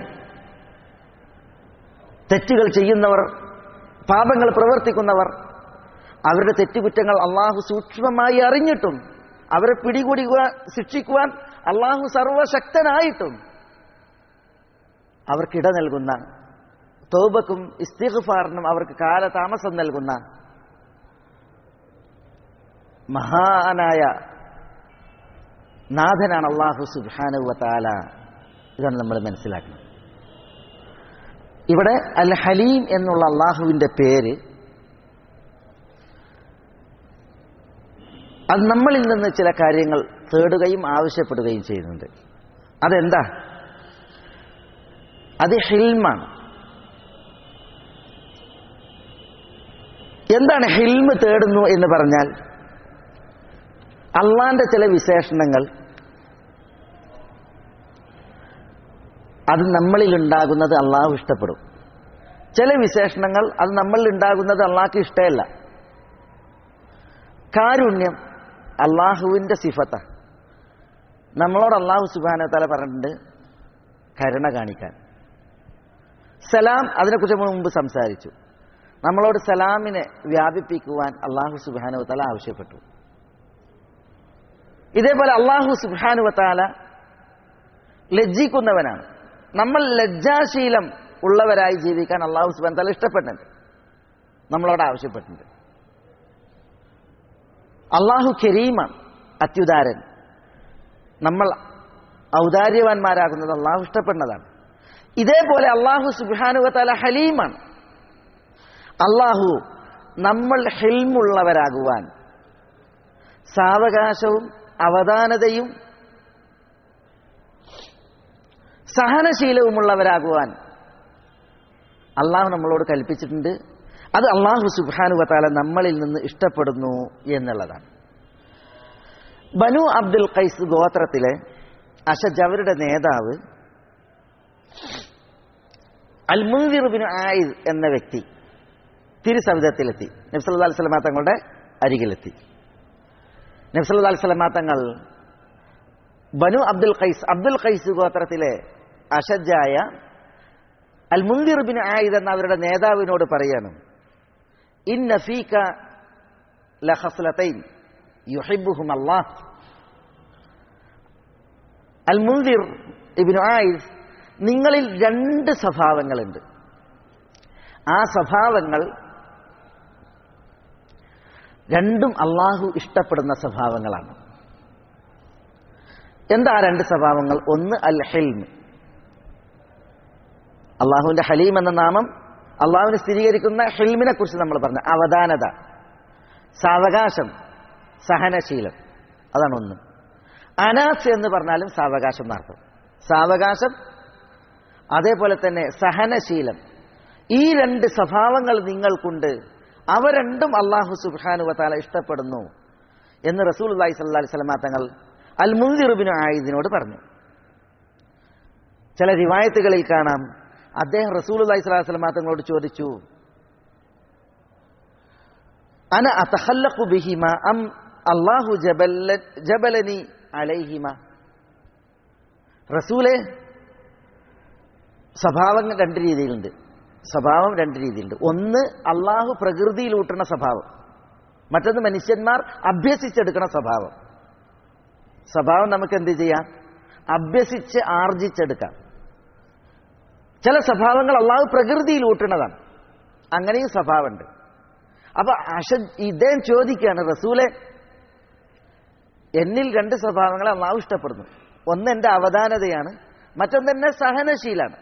തെറ്റുകൾ ചെയ്യുന്നവർ പാപങ്ങൾ പ്രവർത്തിക്കുന്നവർ അവരുടെ തെറ്റുകുറ്റങ്ങൾ അള്ളാഹു സൂക്ഷ്മമായി അറിഞ്ഞിട്ടും അവരെ പിടികൂടിക്കുവാൻ ശിക്ഷിക്കുവാൻ അള്ളാഹു സർവശക്തനായിട്ടും അവർക്കിട നൽകുന്ന തോബക്കും ഇസ്തിഗ്ഫാറിനും അവർക്ക് കാലതാമസം നൽകുന്ന മഹാനായ നാഥനാണ് അള്ളാഹു സുബാനുവത്താല ഇതാണ് നമ്മൾ മനസ്സിലാക്കുന്നത് ഇവിടെ അൽ ഹലീം എന്നുള്ള അള്ളാഹുവിൻ്റെ പേര് അത് നമ്മളിൽ നിന്ന് ചില കാര്യങ്ങൾ തേടുകയും ആവശ്യപ്പെടുകയും ചെയ്യുന്നുണ്ട് അതെന്താ അത് ഹിൽമാണ് എന്താണ് ഹിൽമ് തേടുന്നു എന്ന് പറഞ്ഞാൽ അള്ളാന്റെ ചില വിശേഷണങ്ങൾ അത് നമ്മളിൽ ഉണ്ടാകുന്നത് അള്ളാഹു ഇഷ്ടപ്പെടും ചില വിശേഷണങ്ങൾ അത് നമ്മളിൽ ഉണ്ടാകുന്നത് അള്ളാഹ്ക്ക് ഇഷ്ടമല്ല കാരുണ്യം അള്ളാഹുവിൻ്റെ സിഫത്ത നമ്മളോട് അള്ളാഹു സുബാന തല പറഞ്ഞിട്ടുണ്ട് കരുണ കാണിക്കാൻ സലാം അതിനെക്കുറിച്ച് നമ്മൾ മുമ്പ് സംസാരിച്ചു നമ്മളോട് സലാമിനെ വ്യാപിപ്പിക്കുവാൻ അള്ളാഹു സുബാനുവത്താല ആവശ്യപ്പെട്ടു ഇതേപോലെ അള്ളാഹു സുബാനുവത്താല ലജ്ജിക്കുന്നവനാണ് നമ്മൾ ലജ്ജാശീലം ഉള്ളവരായി ജീവിക്കാൻ അള്ളാഹു സുബാൻ താല ഇഷ്ടപ്പെടുന്നുണ്ട് നമ്മളോട് ആവശ്യപ്പെട്ടിട്ടുണ്ട് അള്ളാഹു കരീമാണ് അത്യുദാരൻ നമ്മൾ ഔദാര്യവാന്മാരാകുന്നത് അള്ളാഹു ഇഷ്ടപ്പെടുന്നതാണ് ഇതേപോലെ അള്ളാഹു സുബാനുവത്താല ഹലീമാണ് അള്ളാഹു നമ്മൾ ഹെൽമുള്ളവരാകുവാൻ സാവകാശവും അവധാനതയും സഹനശീലവുമുള്ളവരാകുവാൻ അള്ളാഹു നമ്മളോട് കൽപ്പിച്ചിട്ടുണ്ട് അത് അള്ളാഹു സുബാനുവത്താല നമ്മളിൽ നിന്ന് ഇഷ്ടപ്പെടുന്നു എന്നുള്ളതാണ് ബനു അബ്ദുൽ ഖൈസ് ഗോത്രത്തിലെ അഷജ് അവരുടെ നേതാവ് അൽ മുൻവിറുബിന് ആയിദ് എന്ന വ്യക്തി തിരുസവിധത്തിലെത്തി നബ്സല്ലാ അലൈഹി സ്വലമാ തങ്ങളുടെ അരികിലെത്തി നബ്സല്ലാ അലൈഹി സ്വലമാ തങ്ങൾ ബനു അബ്ദുൽ ഖൈസ് അബ്ദുൽ ഖൈസ് ഗോത്രത്തിലെ അഷജായ അൽ മുൻവിറുബിന് ആയിദ് എന്ന അവരുടെ നേതാവിനോട് പറയാണ് ഇൻ നഫീക ലഹസ്ലതൈൻ യുഹിബുഹും അല്ലാഹ് അൽ മുൻദിർ ഇബിനു ആയിദ് നിങ്ങളിൽ രണ്ട് സ്വഭാവങ്ങളുണ്ട് ആ സ്വഭാവങ്ങൾ രണ്ടും അള്ളാഹു ഇഷ്ടപ്പെടുന്ന സ്വഭാവങ്ങളാണ് എന്താ രണ്ട് സ്വഭാവങ്ങൾ ഒന്ന് അൽ ഹെൽം അള്ളാഹുവിന്റെ ഹലീം എന്ന നാമം അള്ളാഹുവിനെ സ്ഥിരീകരിക്കുന്ന ഹെൽമിനെ കുറിച്ച് നമ്മൾ പറഞ്ഞു അവധാനത സാവകാശം സഹനശീലം അതാണ് ഒന്ന് അനാസ് എന്ന് പറഞ്ഞാലും സാവകാശം എന്നർത്ഥം സാവകാശം അതേപോലെ തന്നെ സഹനശീലം ഈ രണ്ട് സ്വഭാവങ്ങൾ നിങ്ങൾക്കുണ്ട് അവ രണ്ടും അള്ളാഹു സുബാനുവത്താല ഇഷ്ടപ്പെടുന്നു എന്ന് റസൂൽ അള്ളാഹി സല്ലാ സ്വലമാ തങ്ങൾ അൽ മുൻതിറുബിനു ആയുദിനോട് പറഞ്ഞു ചില റിവായത്തുകളിൽ കാണാം അദ്ദേഹം റസൂൽ അള്ളാഹി സ്വലാഹു സ്വലമാ തങ്ങളോട് ചോദിച്ചു അന അത്തഹല്ലഖു ബിഹിമ അം അള്ളാഹു ജബല ജബലനി അലൈഹിമ റസൂലെ സ്വഭാവം രണ്ട് രീതിയിലുണ്ട് സ്വഭാവം രണ്ട് രീതിയിലുണ്ട് ഒന്ന് അള്ളാഹു പ്രകൃതിയിലൂട്ടുന്ന സ്വഭാവം മറ്റൊന്ന് മനുഷ്യന്മാർ അഭ്യസിച്ചെടുക്കുന്ന സ്വഭാവം സ്വഭാവം നമുക്ക് എന്ത് ചെയ്യാം അഭ്യസിച്ച് ആർജിച്ചെടുക്കാം ചില സ്വഭാവങ്ങൾ അള്ളാഹു പ്രകൃതിയിലൂട്ടുന്നതാണ് അങ്ങനെയും സ്വഭാവമുണ്ട് അപ്പൊ അഷ ഇദ്ദേഹം ചോദിക്കുകയാണ് റസൂലെ എന്നിൽ രണ്ട് സ്വഭാവങ്ങളെ അള്ളാഹു ഇഷ്ടപ്പെടുന്നു ഒന്ന് എന്റെ അവധാനതയാണ് മറ്റൊന്ന് എന്നെ സഹനശീലാണ്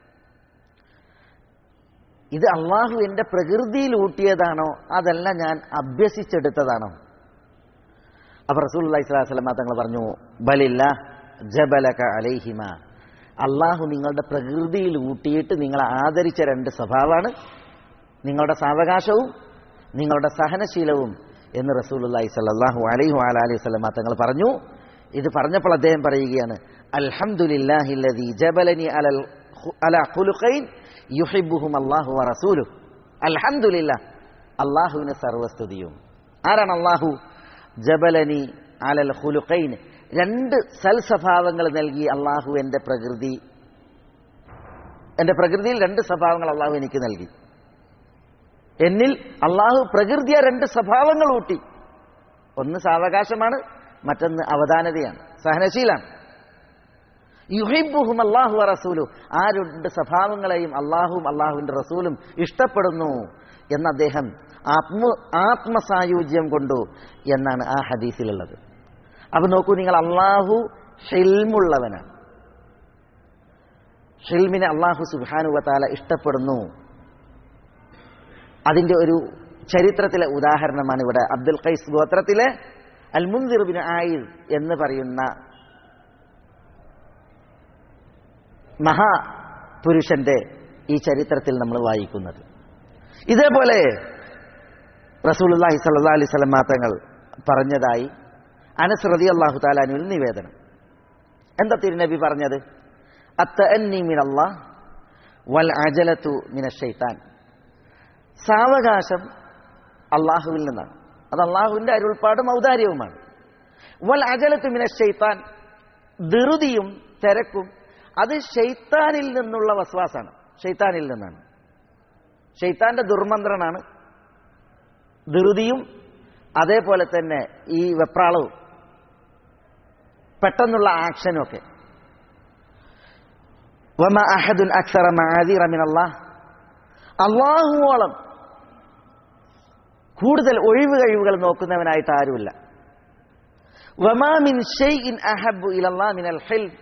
ഇത് അള്ളാഹു എന്റെ പ്രകൃതിയിൽ ഊട്ടിയതാണോ അതല്ല ഞാൻ അഭ്യസിച്ചെടുത്തതാണോ അപ്പൊ റസൂൽ അള്ളഹി സ്വലാസ്ലമ തങ്ങൾ പറഞ്ഞു ബലില്ല ജബലക അലൈഹിമ അള്ളാഹു നിങ്ങളുടെ പ്രകൃതിയിൽ ഊട്ടിയിട്ട് നിങ്ങളെ ആദരിച്ച രണ്ട് സ്വഭാവമാണ് നിങ്ങളുടെ സാവകാശവും നിങ്ങളുടെ സഹനശീലവും എന്ന് റസൂൽ അള്ളഹി സല്ലാഹു അലൈഹു അലൈഹി സ്വലമ തങ്ങൾ പറഞ്ഞു ഇത് പറഞ്ഞപ്പോൾ അദ്ദേഹം പറയുകയാണ് അൽഹംദുലില്ലാഹില്ലദി ജബലനി അലൽ അല ഖുലുഖൈൻ യുഹിബുഹും അല്ലാഹു വറസൂലു അൽഹംദുലില്ലാ അള്ളാഹുവിന് സർവസ്തുതിയും ആരാണ് അള്ളാഹു ജബലനി അലൽ ഖുലുഖൈൻ രണ്ട് സൽസ്വഭാവങ്ങൾ നൽകി അള്ളാഹു എൻ്റെ പ്രകൃതി എൻ്റെ പ്രകൃതിയിൽ രണ്ട് സ്വഭാവങ്ങൾ അള്ളാഹു എനിക്ക് നൽകി എന്നിൽ അള്ളാഹു പ്രകൃതിയ രണ്ട് സ്വഭാവങ്ങൾ ഊട്ടി ഒന്ന് സാവകാശമാണ് മറ്റൊന്ന് അവധാനതയാണ് സഹനശീലാണ് യുഹിബുഹും അള്ളാഹു റസൂലു ആ രണ്ട് സ്വഭാവങ്ങളെയും അള്ളാഹുവും അള്ളാഹുവിന്റെ റസൂലും ഇഷ്ടപ്പെടുന്നു എന്ന് അദ്ദേഹം ആത്മ ആത്മസായുജ്യം കൊണ്ടു എന്നാണ് ആ ഹദീസിലുള്ളത് അപ്പൊ നോക്കൂ നിങ്ങൾ അള്ളാഹു ഹിൽമുള്ളവനാണ് ഹിൽമിനെ അള്ളാഹു സുബാനുവത്താല ഇഷ്ടപ്പെടുന്നു അതിന്റെ ഒരു ചരിത്രത്തിലെ ഉദാഹരണമാണ് ഇവിടെ അബ്ദുൽ ഖൈസ് ഗോത്രത്തിലെ അൽ മുൻദിർബിൻ ആയിദ് എന്ന് പറയുന്ന മഹാപുരുഷന്റെ ഈ ചരിത്രത്തിൽ നമ്മൾ വായിക്കുന്നത് ഇതേപോലെ റസൂലുല്ലാഹി സല്ലാ അലൈഹി സ്വലം തങ്ങൾ പറഞ്ഞതായി അനസ് റതി അള്ളാഹു താലാനുവിൽ നിവേദനം എന്താ തിരുനബി പറഞ്ഞത് അത്തഅന്നി മിനല്ലാഹ് വൽ അജലത്തു മിന ഷൈത്താൻ സാവകാശം അള്ളാഹുവിൽ നിന്നാണ് അത് അള്ളാഹുവിന്റെ അരുൾപ്പാടും ഔദാര്യവുമാണ് വൽ അജലത്തു മിന ഷൈത്താൻ ധൃതിയും തിരക്കും അത് ഷെയ്ത്താനിൽ നിന്നുള്ള വസ്വാസാണ് ഷെയ്ത്താനിൽ നിന്നാണ് ഷെയ്ത്താന്റെ ദുർമന്ത്രനാണ് ധൃതിയും അതേപോലെ തന്നെ ഈ വെപ്രാളവും പെട്ടെന്നുള്ള ആക്ഷനും ഒക്കെ വമ അഹദുൻ അക്സറ മഅദീറ മിൻ അല്ലാഹ് അള്ളാഹുവോളം കൂടുതൽ ഒഴിവ് കഴിവുകൾ നോക്കുന്നവനായിട്ട് ആരുമില്ല വമാ മിൻ ഷൈഇൻ അഹബ്ബു ഇലല്ലാഹ് മിനൽ ഹിൽം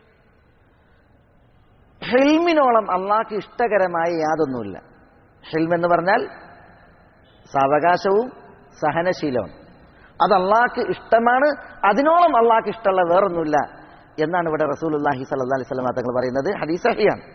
ഹിൽമിനോളം അള്ളാഹ്ക്ക് ഇഷ്ടകരമായ യാതൊന്നുമില്ല ഹിൽം എന്ന് പറഞ്ഞാൽ സാവകാശവും സഹനശീലവും അത് അള്ളാഹ്ക്ക് ഇഷ്ടമാണ് അതിനോളം അള്ളാഹ്ക്ക് ഇഷ്ടമുള്ള വേറൊന്നുമില്ല എന്നാണ് ഇവിടെ റസൂലുല്ലാഹി സല്ലാ അലൈഹി സ്വലമ തങ്ങൾ പറയുന്നത് ഹദീസഹിയാണ്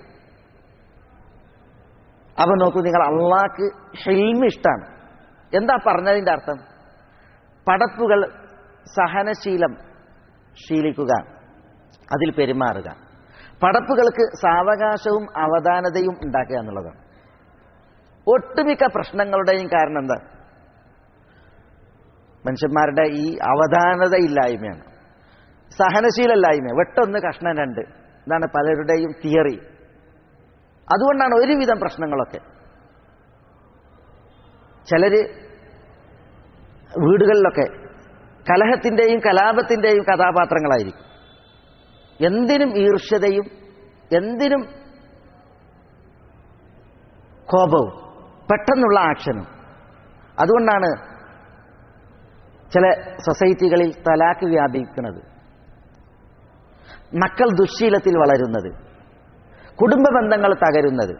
അപ്പൊ നോക്കൂ നിങ്ങൾ അള്ളാഹ്ക്ക് ഹിൽമ് ഇഷ്ടമാണ് എന്താ പറഞ്ഞതിന്റെ അർത്ഥം പടപ്പുകൾ സഹനശീലം ശീലിക്കുക അതിൽ പെരുമാറുക പടപ്പുകൾക്ക് സാവകാശവും അവധാനതയും ഉണ്ടാക്കുക എന്നുള്ളതാണ് ഒട്ടുമിക്ക പ്രശ്നങ്ങളുടെയും കാരണം എന്താ മനുഷ്യന്മാരുടെ ഈ അവധാനതയില്ലായ്മയാണ് സഹനശീലമില്ലായ്മ വെട്ടൊന്ന് കഷ്ണം രണ്ട് ഇതാണ് പലരുടെയും തിയറി അതുകൊണ്ടാണ് ഒരുവിധം പ്രശ്നങ്ങളൊക്കെ ചിലര് വീടുകളിലൊക്കെ കലഹത്തിൻ്റെയും കലാപത്തിൻ്റെയും കഥാപാത്രങ്ങളായിരിക്കും എന്തിനും ഈർഷ്യതയും എന്തിനും കോപവും പെട്ടെന്നുള്ള ആക്ഷനും അതുകൊണ്ടാണ് ചില സൊസൈറ്റികളിൽ തലാക്ക് വ്യാപിക്കുന്നത് മക്കൾ ദുശ്ശീലത്തിൽ വളരുന്നത് കുടുംബ ബന്ധങ്ങൾ തകരുന്നത്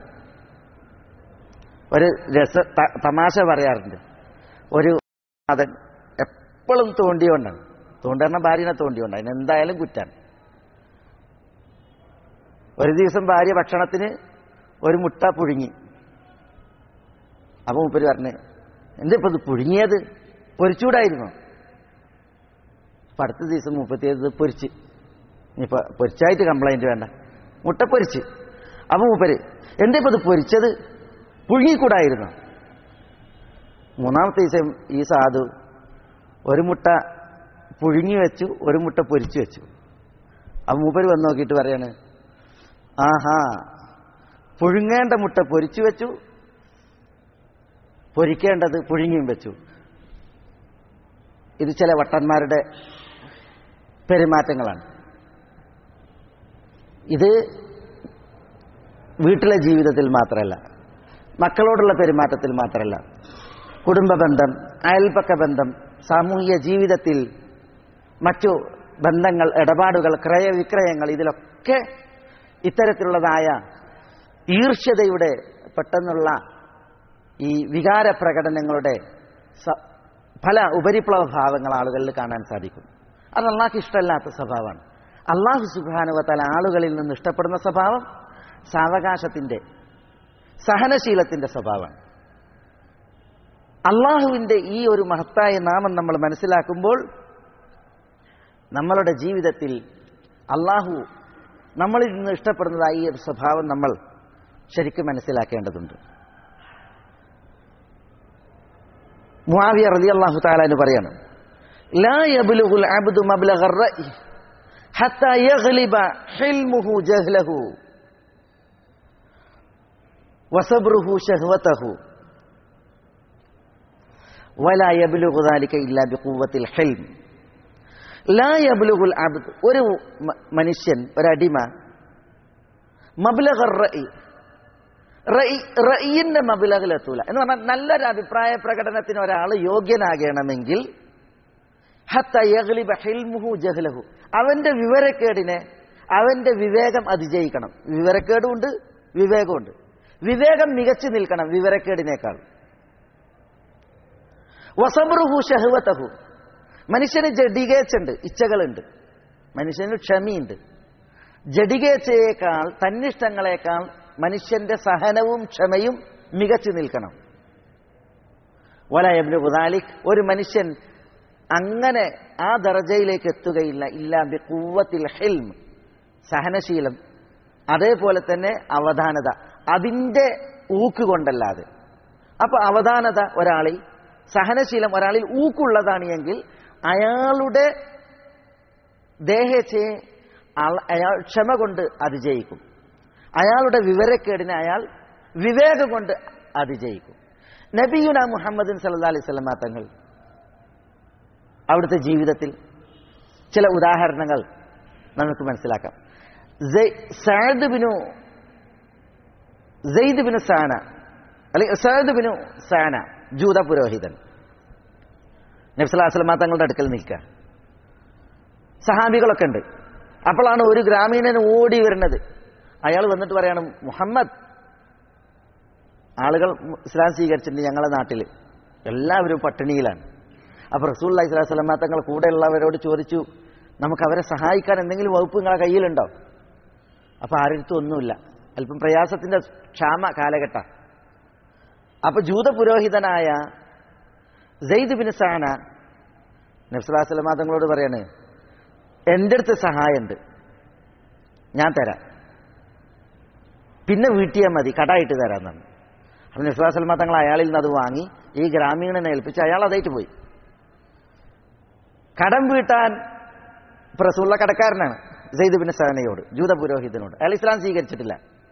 ഒരു രസ ത- തമാശ പറയാറുണ്ട് ഒരു അതൻ എപ്പോഴും തോണ്ടിയോണ്ടാണ് തോണ്ടറിന ഭാര്യനെ തോണ്ടിയോണ്ട് അതിന് എന്തായാലും കുറ്റാണ് ഒരു ദിവസം ഭാര്യ ഭക്ഷണത്തിന് ഒരു മുട്ട പുഴുങ്ങി അപ്പൊ മുപ്പര് പറഞ്ഞു എന്തിപ്പോ ഇത് പുഴുങ്ങിയത് പൊരിച്ചൂടായിരുന്നു അപ്പൊ അടുത്ത ദിവസം മുപ്പത്തിയത് പൊരിച്ച് ഇനിയിപ്പോ പൊരിച്ചായിട്ട് കംപ്ലൈന്റ് വേണ്ട മുട്ട പൊരിച്ച് അപ്പൊ മൂപ്പര് എന്തിപ്പോ ഇത് പൊരിച്ചത് പുഴുങ്ങിക്കൂടായിരുന്നു മൂന്നാമത്തെ ദിവസം ഈ സാധു ഒരു മുട്ട പുഴുങ്ങി വെച്ചു ഒരു മുട്ട പൊരിച്ചു വെച്ചു അപ്പൊ മൂപ്പര് വന്ന് നോക്കിയിട്ട് പറയാണ് ആഹാ പുഴുങ്ങേണ്ട മുട്ട പൊരിച്ചു വെച്ചു പൊരിക്കേണ്ടത് പുഴുങ്ങിയും വെച്ചു ഇത് ചില വട്ടന്മാരുടെ പെരുമാറ്റങ്ങളാണ് ഇത് വീട്ടിലെ ജീവിതത്തിൽ മാത്രമല്ല മക്കളോടുള്ള പെരുമാറ്റത്തിൽ മാത്രമല്ല കുടുംബ ബന്ധം അയൽപക്ക ബന്ധം സാമൂഹിക ജീവിതത്തിൽ മറ്റു ബന്ധങ്ങൾ ഇടപാടുകൾ ക്രയവിക്രയങ്ങൾ ഇതിലൊക്കെ ഇത്തരത്തിലുള്ളതായ ഈർഷ്യതയുടെ പെട്ടെന്നുള്ള ഈ വികാര പ്രകടനങ്ങളുടെ സ- പല ഉപരിപ്ലവ ഭാവങ്ങൾ ആളുകളിൽ കാണാൻ സാധിക്കും അത് അള്ളാഹ്ക്ക് ഇഷ്ടമല്ലാത്ത സ്വഭാവമാണ് അള്ളാഹു സുബാനുവത്താൽ ആളുകളിൽ നിന്ന് ഇഷ്ടപ്പെടുന്ന സ്വഭാവം സാവകാശത്തിന്റെ സഹനശീലത്തിന്റെ സ്വഭാവമാണ് അള്ളാഹുവിന്റെ ഈ ഒരു മഹത്തായ നാമം നമ്മൾ മനസ്സിലാക്കുമ്പോൾ നമ്മളുടെ ജീവിതത്തിൽ അള്ളാഹു നമ്മളിൽ നിന്ന് ഇഷ്ടപ്പെടുന്നതായ ഈ ഒരു സ്വഭാവം നമ്മൾ ശരിക്കും മനസ്സിലാക്കേണ്ടതുണ്ട് മുആവിയ റളിയല്ലാഹു തആല എന്ന് പറയാണ് ലാ യബ്ലുഗുൽ അബ്ദു മബ്ലഗ الرأي حتى يغلب حلمه جهله وصبره شهوته ولا يبلغ ذلك إلا بقوة الحلم لا يبلغ العبد ഒരു മ- മനുഷ്യൻ ഒരടിമ മബ്ലഗ الرأي റഈന്റെ മബിലകിലെത്തൂല എന്ന് പറഞ്ഞാൽ നല്ലൊരു അഭിപ്രായ പ്രകടനത്തിന് ഒരാൾ യോഗ്യനാകണമെങ്കിൽ ഹത്ത യഗ്ലിബ ഹിൽമുഹു ജഹ്ലഹു അവന്റെ വിവരക്കേടിനെ അവന്റെ വിവേകം അതിജയിക്കണം വിവരക്കേടുമുണ്ട് വിവേകമുണ്ട് വിവേകം മികച്ചു നിൽക്കണം വിവരക്കേടിനേക്കാൾ വസബ്രുഹു ഷഹ്വതഹു മനുഷ്യന് ജഡികേച്ചുണ്ട് ഇച്ഛകളുണ്ട് മനുഷ്യന് ക്ഷമയുണ്ട് ജഡികേച്ഛയേക്കാൾ തന്നിഷ്ടങ്ങളെക്കാൾ മനുഷ്യന്റെ സഹനവും ക്ഷമയും മികച്ചു നിൽക്കണം വലയബ്നു ബുദാലിക് ഒരു മനുഷ്യൻ അങ്ങനെ ആ ദർജയിലേക്ക് എത്തുകയില്ല ഇല്ലാ ബി കൂവത്തിൽ ഹിൽം സഹനശീലം അതേപോലെ തന്നെ അവധാനത അതിൻ്റെ ഊക്ക് കൊണ്ടല്ലാതെ അപ്പൊ അവധാനത ഒരാളിൽ സഹനശീലം ഒരാളിൽ ഊക്കുള്ളതാണ് എങ്കിൽ അയാളുടെ ദേഹത്തെ അയാൾ ക്ഷമ കൊണ്ട് അതിജയിക്കും അയാളുടെ വിവരക്കേടിനെ അയാൾ വിവേകം കൊണ്ട് അതിജയിക്കും നബിയുന മുഹമ്മദിൻ സല്ലാ അലൈഹി സ്വലമാ തങ്ങൾ അവിടുത്തെ ജീവിതത്തിൽ ചില ഉദാഹരണങ്ങൾ നമുക്ക് മനസ്സിലാക്കാം സെയ്- Saad bin Zaid bin Sana അല്ലെങ്കിൽ സഅദ് ബിനു സാന ജൂത പുരോഹിതൻ നബ്സലാസ്ലമ തങ്ങളുടെ അടുക്കൽ നിൽക്കുക സഹാബികളൊക്കെ ഉണ്ട് അപ്പോഴാണ് ഒരു ഗ്രാമീണൻ ഓടി വരുന്നത് അയാൾ വന്നിട്ട് പറയാണ് മുഹമ്മദ് ആളുകൾ ഇസ്ലാം സ്വീകരിച്ചിട്ടുണ്ട് ഞങ്ങളുടെ നാട്ടിൽ എല്ലാവരും പട്ടിണിയിലാണ് അപ്പൊ റസൂൽ അലൈഹി സ്വലാസ്ലമ തങ്ങൾ കൂടെയുള്ളവരോട് ചോദിച്ചു നമുക്ക് അവരെ സഹായിക്കാൻ എന്തെങ്കിലും വകുപ്പ് നിങ്ങളുടെ കയ്യിലുണ്ടോ അപ്പൊ ആരുടെ ഒന്നുമില്ല അല്പം പ്രയാസത്തിന്റെ ക്ഷാമ കാലഘട്ട അപ്പൊ ജൂത പുരോഹിതനായ സെയ്ദ് ബിൻ സാന നബ്സുലാസ്ലമ തങ്ങളോട് പറയാണ് എൻ്റെ അടുത്ത് സഹായമുണ്ട് ഞാൻ തരാം പിന്നെ വീട്ടിയാൽ മതി കടായിട്ട് തരാമെന്നാണ് അപ്പം നബ്സുലാസ്ലമ തങ്ങൾ അയാളിൽ നിന്ന് അത് വാങ്ങി ഈ ഗ്രാമീണനെ ഏൽപ്പിച്ച് അയാൾ അതായിട്ട് പോയി കടം വീട്ടാൻ പ്രസുള്ള കടക്കാരനാണ് സെയ്ദ് ബിൻ സഹനയോട് ജൂത പുരോഹിതനോട് അയാൾ ഇസ്ലാം സ്വീകരിച്ചിട്ടില്ല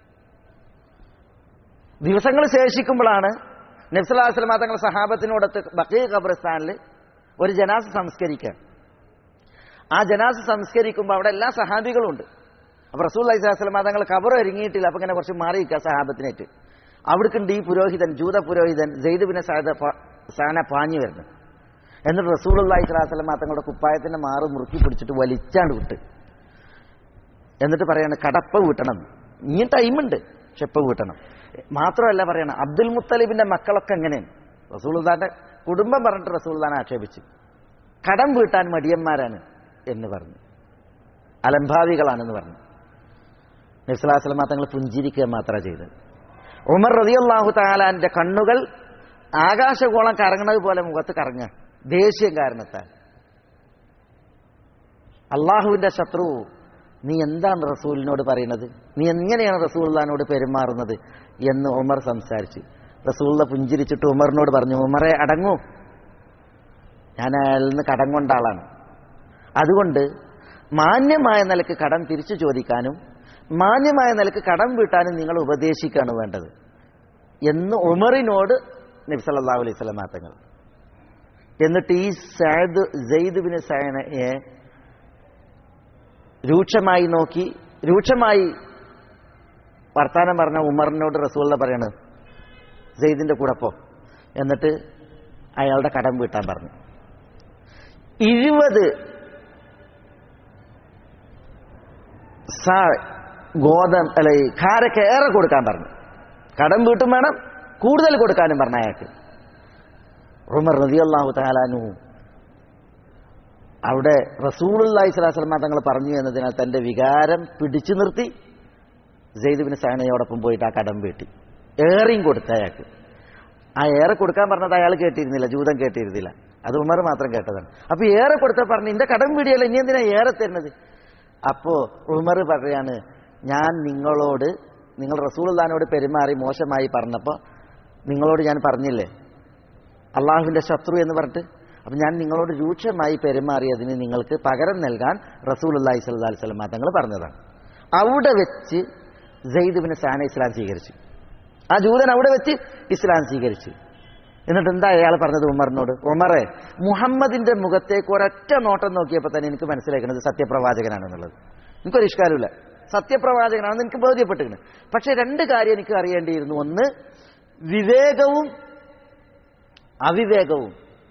ദിവസങ്ങൾ ശേഷിക്കുമ്പോഴാണ് നബ്സലാസ്ലമ തങ്ങൾ സഹാബത്തിനോടൊത്ത് ബക്കീ ഖബർസ്ഥാനിൽ ഒരു ജനാസ സംസ്കരിക്കാൻ ആ ജനാസ സംസ്കരിക്കുമ്പോൾ അവിടെ എല്ലാ സഹാബികളും ഉണ്ട് അപ്പൊ റസൂൽ അലൈഹിസ്ലാം തങ്ങൾ കബർ ഒരുങ്ങിയിട്ടില്ല അപ്പൊ ഇങ്ങനെ കുറച്ച് മാറി നിൽക്കുക സഹാബത്തിനേറ്റ് അവിടേക്കുണ്ട് ഈ പുരോഹിതൻ ജൂത പുരോഹിതൻ ജെയ്ദ് ബിൻ സാദ സാന പാഞ്ഞു വരുന്നു എന്നിട്ട് റസൂൽ അള്ളാഹി സ്വലാസ്ലമ തങ്ങളുടെ കുപ്പായത്തിന്റെ മാറ് മുറുക്കി പിടിച്ചിട്ട് വലിച്ചാണ്ട് വിട്ട് എന്നിട്ട് പറയാണ് കടപ്പ വീട്ടണം ഇനി ടൈമുണ്ട് ചെപ്പ വീട്ടണം മാത്രമല്ല പറയണം അബ്ദുൽ മുത്തലിബിന്റെ മക്കളൊക്കെ എങ്ങനെയാണ് റസൂൽദാന്റെ കുടുംബം പറഞ്ഞിട്ട് റസൂൽദാനെ ആക്ഷേപിച്ചു കടം വീട്ടാൻ മടിയന്മാരാണ് എന്ന് പറഞ്ഞു അലംഭാവികളാണെന്ന് പറഞ്ഞു നബ്സലാസ്ലമ തങ്ങൾ പുഞ്ചിരിക്കുക മാത്രമാണ് ചെയ്തത് ഉമർ റതിയല്ലാഹു താലാന്റെ കണ്ണുകൾ ആകാശഗോളം കറങ്ങണത് പോലെ മുഖത്ത് കറങ്ങുക ദേഷ്യം കാരണത്താൽ അള്ളാഹുവിന്റെ ശത്രു നീ എന്താണ് റസൂലിനോട് പറയുന്നത് നീ എങ്ങനെയാണ് റസൂൽദാനോട് പെരുമാറുന്നത് എന്ന് ഉമർ സംസാരിച്ചു റസൂള്ള പുഞ്ചിരിച്ചിട്ട് ഉമറിനോട് പറഞ്ഞു ഉമറെ അടങ്ങൂ ഞാൻ അയാളിൽ നിന്ന് കടം കൊണ്ട ആളാണ് അതുകൊണ്ട് മാന്യമായ നിലക്ക് കടം തിരിച്ചു ചോദിക്കാനും മാന്യമായ നിലക്ക് കടം വീട്ടാനും നിങ്ങൾ ഉപദേശിക്കുകയാണ് വേണ്ടത് എന്ന് ഉമറിനോട് നബി സല്ലല്ലാഹു അലൈഹി സ്വലം തങ്ങൾ എന്നിട്ട് ഈ സയദ് ജെയ്ദ് ബിൻ സയനയെ രൂക്ഷമായി നോക്കി രൂക്ഷമായി വർത്താനം പറഞ്ഞ ഉമറിനോട് റസൂള്ള പറയണ് ജെയ്ദിന്റെ കൂടെ പോ എന്നിട്ട് അയാളുടെ കടം വീട്ടാൻ പറഞ്ഞു ഇരുപത് സാ ഗോതം അല്ല ഈ കാരക്ക് ഏറെ കൊടുക്കാൻ പറഞ്ഞു കടം വീട്ടും വേണം കൂടുതൽ കൊടുക്കാനും പറഞ്ഞ അയാൾക്ക് ഉമർ റതിയല്ലാഹു താലാനു അവിടെ റസൂലുല്ലാഹി സ്വലാസ്ലമ തങ്ങൾ പറഞ്ഞു എന്നതിനാൽ തന്റെ വികാരം പിടിച്ചു നിർത്തി ജെയ്ദുബിന് സഹനയോടൊപ്പം പോയിട്ട് ആ കടം വീട്ടി ഏറെയും കൊടുത്ത അയാൾക്ക് ആ ഏറെ കൊടുക്കാൻ പറഞ്ഞത് അയാൾ കേട്ടിരുന്നില്ല ജൂതം കേട്ടിരുന്നില്ല അത് ഉമർ മാത്രം കേട്ടതാണ് അപ്പൊ ഏറെ കൊടുത്ത പറഞ്ഞു ഇന്റെ കടം വീടിയല്ല ഇനി എന്തിനാ ഏറെ തരുന്നത് അപ്പോ ഉമർ പറയാണ് ഞാൻ നിങ്ങളോട് നിങ്ങൾ റസൂൽദാനോട് പെരുമാറി മോശമായി പറഞ്ഞപ്പോൾ നിങ്ങളോട് ഞാൻ പറഞ്ഞില്ലേ അള്ളാഹുവിന്റെ ശത്രു എന്ന് പറഞ്ഞിട്ട് അപ്പം ഞാൻ നിങ്ങളോട് രൂക്ഷമായി പെരുമാറിയതിന് നിങ്ങൾക്ക് പകരം നൽകാൻ റസൂൽ അള്ളാഹി സ്വല്ലാ വസ്ലം തങ്ങൾ പറഞ്ഞതാണ് അവിടെ വെച്ച് ജയ്ദുബിന് സാന ഇസ്ലാം സ്വീകരിച്ചു ആ ജൂതൻ അവിടെ വെച്ച് ഇസ്ലാം സ്വീകരിച്ചു എന്നിട്ട് എന്താ അയാൾ പറഞ്ഞത് ഉമറിനോട് ഉമറെ മുഹമ്മദിന്റെ മുഖത്തേക്ക് ഒരൊറ്റ നോട്ടം നോക്കിയപ്പോൾ തന്നെ എനിക്ക് മനസ്സിലാക്കുന്നത് സത്യപ്രവാചകനാണെന്നുള്ളത് എനിക്കൊരു ഇഷ്കാരമില്ല സത്യപ്രവാചകനാണെന്ന് എനിക്ക് ബോധ്യപ്പെട്ടിരുന്നു പക്ഷെ രണ്ട് കാര്യം എനിക്ക് അറിയേണ്ടിയിരുന്നു ഒന്ന് വിവേകവും അവിവേകവും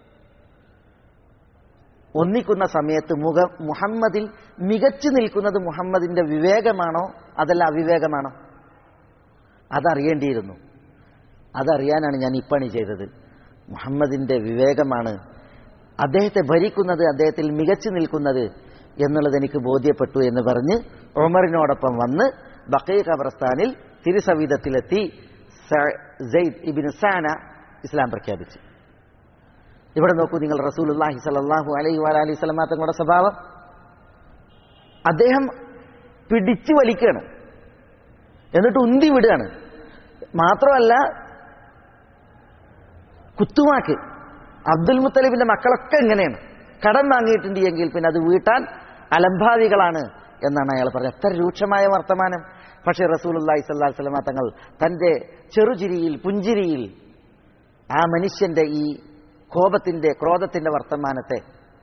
ഒന്നിക്കുന്ന സമയത്ത് മുഖ മുഹമ്മദിൽ മികച്ചു നിൽക്കുന്നത് മുഹമ്മദിന്റെ വിവേകമാണോ അതല്ല അവിവേകമാണോ അതറിയേണ്ടിയിരുന്നു അതറിയാനാണ് ഞാൻ ഇപ്പണി ചെയ്തത് മുഹമ്മദിന്റെ വിവേകമാണ് അദ്ദേഹത്തെ ഭരിക്കുന്നത് അദ്ദേഹത്തിൽ മികച്ചു നിൽക്കുന്നത് എന്നുള്ളത് എനിക്ക് ബോധ്യപ്പെട്ടു എന്ന് പറഞ്ഞ് ഒമറിനോടൊപ്പം വന്ന് ബക്കൈ ഖബർസ്ഥാനിൽ തിരുസവിധത്തിലെത്തി സെയ്ദ് ഇബിൻ സാന ഇസ്ലാം പ്രഖ്യാപിച്ചു ഇവിടെ നോക്കൂ നിങ്ങൾ റസൂലുല്ലാഹി സലാഹു അലൈഹി അലൈഹി സ്വലമാ തങ്ങളുടെ സ്വഭാവം അദ്ദേഹം പിടിച്ചു വലിക്കുകയാണ് എന്നിട്ട് ഉന്തി വിടുകയാണ് മാത്രമല്ല കുത്തുവാക്ക് അബ്ദുൽ മുത്തലിബിന്റെ മക്കളൊക്കെ എങ്ങനെയാണ് കടം വാങ്ങിയിട്ടുണ്ട് എങ്കിൽ പിന്നെ അത് വീട്ടാൻ അലംഭാവികളാണ് എന്നാണ് അയാൾ പറഞ്ഞത് എത്ര രൂക്ഷമായ വർത്തമാനം പക്ഷേ റസൂലുല്ലാഹി സ്വല്ലാ സ്വലമ തങ്ങൾ തന്റെ ചെറുചിരിയിൽ പുഞ്ചിരിയിൽ ആ മനുഷ്യന്റെ ഈ കോപത്തിന്റെ ക്രോധത്തിന്റെ വർത്തമാനത്തെ